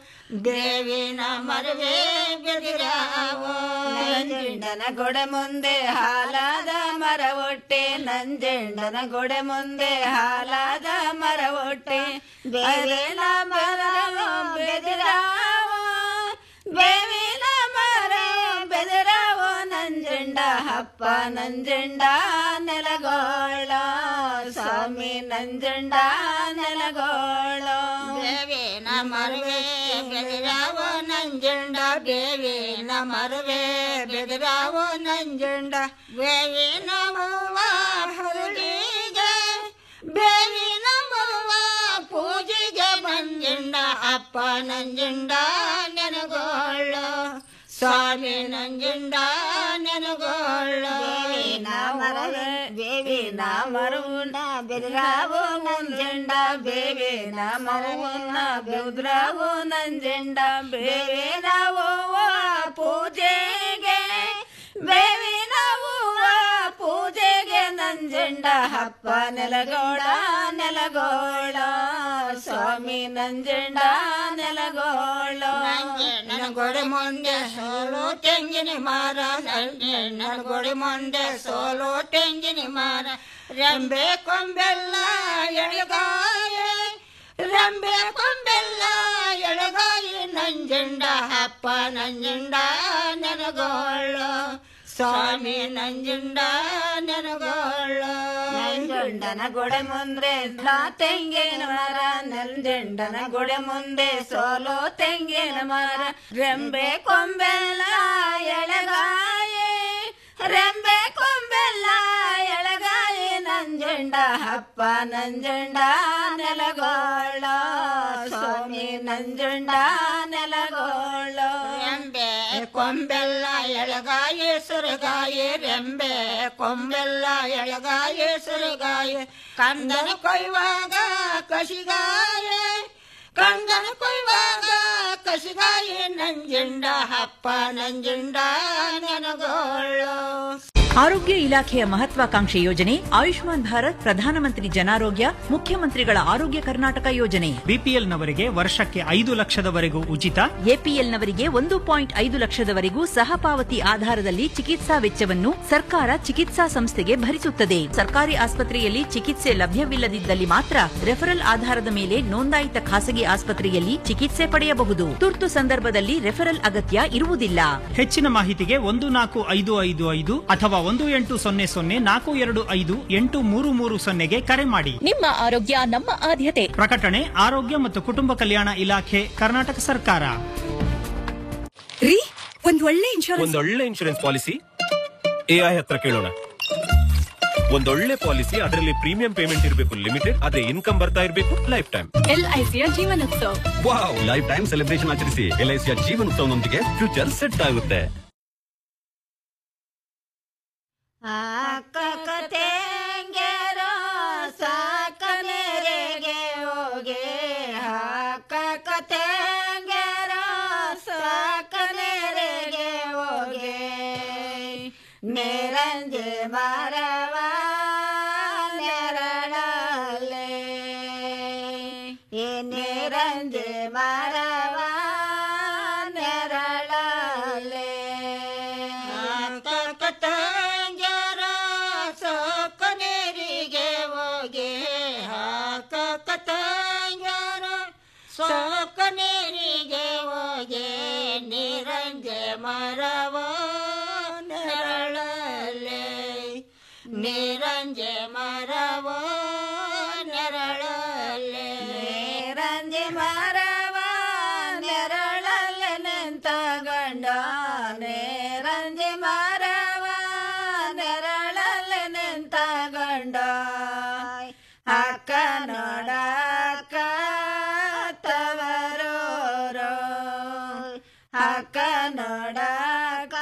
ಬೇವಿನ ಮರವೇ ಬೆದಿರಾವ ನಂಜುಂಡನ ಗೊಡೆ ಮುಂದೆ ಹಾಲಾದ ಮರ ಒಟ್ಟೆ ನಂಜುಂಡನ ಗೊಡೆ ಮುಂದೆ ಹಾಲಾದ ಮರ ಒಟ್ಟೆ ಬೇವಿನ ಮರ ಬೆದಿರಾವ ಬೇವಿನ ಮರ ಬೆದಿರಾವ ನಂಜುಂಡ ಹಪ್ಪ ನಂಜುಂಡ ನೆಲಗೋಳ ಸ್ವಾಮಿ ನಂಜುಂಡ ನೆಲಗೋಳ ಬೇವಿನ ಮರವೇ ಬೆದಿರಾವ ನಂಜಂಡ ಬೇವಿನ ಮರವೇ ಬೆದಿರಾವ ನಂಜಂಡ ಬೇವಿನ ಹೂವ ಹರಳಿಗೆ ಬೇವಿನ ಮರುವ ಪೂಜೆಗೆ ಮಂಜಂಡ ಅಪ್ಪ ನಂಜಂಡ ನೆನಗೋಳ ಸ್ವಾಮಿ ನಂಜಂಡ ನೆನಗೋಳ ಬೇವಿನ ಮರವೇ ಬೇವಿನ ಮರವುಂಡ ಬೆದರಾವು ನಂಜಂಡ ಬೇವಿನ ಮರವುನ್ನ ಬೆದರಾವು ನಂಜಂಡ ಬೇವಿನ ಹೂವ ಪೂಜೆಗೆ ಬೇವಿನ ಹೂವ ಪೂಜೆಗೆ ನಂಜಂಡ ಹಪ್ಪ ನೆಲಗೋಳ ನೆಲಗೋಳ ಸ್ವಾಮಿ ನಂಜಂಡ ನೆಲಗೋಳ ನನ್ನ ಗೊಡೆ ಮುಂದೆ ಸೋಲು ತೆಂಗಿನ ಮರ ನನ್ನ ಗೊಡೆ ಮುಂದೆ ಸೋಲು ತೆಂಗಿನ ಮರ ರೆಂಬೆ ಕೊಂಬೆಲ್ಲ ಎಳಗಾಯ ರೆಂಬೆ ಕೊಂಬೆಲ್ಲ ಎಳಗಾಯ ನಂಜಂಡ ಹಪ್ಪ ನಂಜಂಡ ನೆನಗೋಳು ಸ್ವಾಮಿ ನಂಜುಂಡ ನೆನಗೋಳು ನಂಜುಂಡನ ಗೊಡೆ ಮುಂದೆ ನಾ ತೆಂಗಿನ ಮರ ನಂಜುಂಡನ ಗೊಡೆ ಮುಂದೆ ಸೋಲೋ ತೆಂಗಿನ ಮರ ರೆಂಬೆ ಕೊಂಬೆಲ್ಲ ಎಳಗಾಯೆ ರೆಂಬೆ ಕೊಂಬೆಲ್ಲ ಎಳಗಾಯೆ ನಂಜುಂಡ ಹಪ್ಪ ನಂಜುಂಡ ನೆಲಗೋಳ ಸ್ವಾಮಿ ನಂಜುಂಡ ನೆಲಗೋಳ ರೆಂಬೆ ಕೊಂಬೆಲ್ಲ ಎಳಗಾಯ ಸುರಗಾಯ ರೆಂಬೆ ಕೊಂಬೆಲ್ಲ ಎಳಗಾಯ ಸುರಗಾಯ ಕಂದನ ಕೊಯ್ಯುವಾಗ ಕಸಿಗಾಯ ಕಂದನ ಕೊಯ್ಯುವಾಗ ಕಸಿಗಾಯ ನಂಜುಂಡ ಹಪ್ಪ ನಂಜುಂಡ ನೆನಗೋಳು ಆರೋಗ್ಯ ಇಲಾಖೆಯ ಮಹತ್ವಾಕಾಂಕ್ಷೆ ಯೋಜನೆ ಆಯುಷ್ಮಾನ್ ಭಾರತ್ ಪ್ರಧಾನಮಂತ್ರಿ ಜನಾರೋಗ್ಯ ಮುಖ್ಯಮಂತ್ರಿಗಳ ಆರೋಗ್ಯ ಕರ್ನಾಟಕ ಯೋಜನೆ ಬಿಪಿಎಲ್ನವರಿಗೆ ವರ್ಷಕ್ಕೆ ಐದು ಲಕ್ಷದವರೆಗೂ ಉಚಿತ ಎಪಿಎಲ್ನವರಿಗೆ ಒಂದು ಪಾಯಿಂಟ್ ಐದು ಲಕ್ಷದವರೆಗೂ ಸಹಪಾವತಿ ಆಧಾರದಲ್ಲಿ ಚಿಕಿತ್ಸಾ ವೆಚ್ಚವನ್ನು ಸರ್ಕಾರ ಚಿಕಿತ್ಸಾ ಸಂಸ್ಥೆಗೆ ಭರಿಸುತ್ತದೆ ಸರ್ಕಾರಿ ಆಸ್ಪತ್ರೆಯಲ್ಲಿ ಚಿಕಿತ್ಸೆ ಲಭ್ಯವಿಲ್ಲದಿದ್ದಲ್ಲಿ ಮಾತ್ರ ರೆಫರಲ್ ಆಧಾರದ ಮೇಲೆ ನೋಂದಾಯಿತ ಖಾಸಗಿ ಆಸ್ಪತ್ರೆಯಲ್ಲಿ ಚಿಕಿತ್ಸೆ ಪಡೆಯಬಹುದು ತುರ್ತು ಸಂದರ್ಭದಲ್ಲಿ ರೆಫರಲ್ ಅಗತ್ಯ ಇರುವುದಿಲ್ಲ ಹೆಚ್ಚಿನ ಮಾಹಿತಿಗೆ ಒಂದು ನಾಲ್ಕು ಐದು ಐದು ಐದು ಅಥವಾ ಒಂದು ಎಂಟು ಸೊನ್ನೆ ಸೊನ್ನೆ ನಾಲ್ಕು ಎರಡು ಐದು ಎಂಟು ಮೂರು ಮೂರು ಸೊನ್ನೆಗೆ ಕರೆ ಮಾಡಿ ನಿಮ್ಮ ಆರೋಗ್ಯ ನಮ್ಮ ಆದ್ಯತೆ ಪ್ರಕಟಣೆ ಆರೋಗ್ಯ ಮತ್ತು ಕುಟುಂಬ ಕಲ್ಯಾಣ ಇಲಾಖೆ ಕರ್ನಾಟಕ ಸರ್ಕಾರ ರೀ ಒಂದ್ ಒಳ್ಳೆ ಇನ್ಶೂರೆನ್ಸ್ ಒಂದೊಳ್ಳೆ ಇನ್ಶೂರೆನ್ಸ್ ಪಾಲಿಸಿ ಎಐ ಹತ್ರ ಕೇಳೋಣ ಒಂದೊಳ್ಳೆ ಪಾಲಿಸಿ ಅದರಲ್ಲಿ ಪ್ರೀಮಿಯಂ ಪೇಮೆಂಟ್ ಇರಬೇಕು ಲಿಮಿಟೆಡ್ ಅದೇ ಇನ್ಕಮ್ ಬರ್ತಾ ಇರಬೇಕು ಲೈಫ್ ಟೈಮ್ ಎಲ್ಐಸಿಯ Jeevanotsav wow life time celebration ಆಚರಿಸಿ ಎಲ್ಐಸಿಯ ಜೀವನೋತ್ಸವನೊಂದಿಗೆ ಫ್ಯೂಚರ್ ಸೆಟ್ ಆಗುತ್ತೆ ಹಾಕಕತೆಂಗೆರೋ ಸಾಕನೆರೆಗೆ ಹೋಗೆ ಹಾಕಕತೆಂಗೆರೋ ಸಾಕನೆರೆಗೆ ಹೋಗೆ ನೆರಂಜೆ ಮರವ ನೆರಳಲೆ ಏ ನೆರಂಜೆ ಮರವ ನೆರಳಲೆ ಕತಂಜರ ಸೋಕನೇರಿಗೆ ಸೋಕ ನೀರಿಗೆ ಹೋಗೆ ನಿರಂಜೆ ಮರವ ನೆರಳಲೆ ನಿರಂಜೆ ಮರವ ನೆರಳಲೆ ನಿರಂಜೆ ಮರವ ನೆರಳಲೆ ನಿಂತ ಗಂಡ ನೇರಂಜೆ ಮರವ ನೆರಳಲೆ ನಿಂತ ಗಂಡ ಅಕ್ಕ ನೋಡಕ್ಕ ತವರೋರೋ ಅಕ್ಕ ನೋಡಕ್ಕ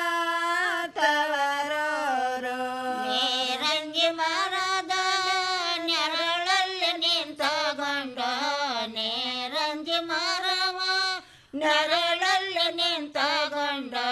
ತವರೋರೋ ನೇರಂಜಿ ಮರದ ನೆರಳಲ್ಲಿ ನಿಂತ ಗಂಡ ನೇರಂಜಿ ಮರವ ನೆರಳ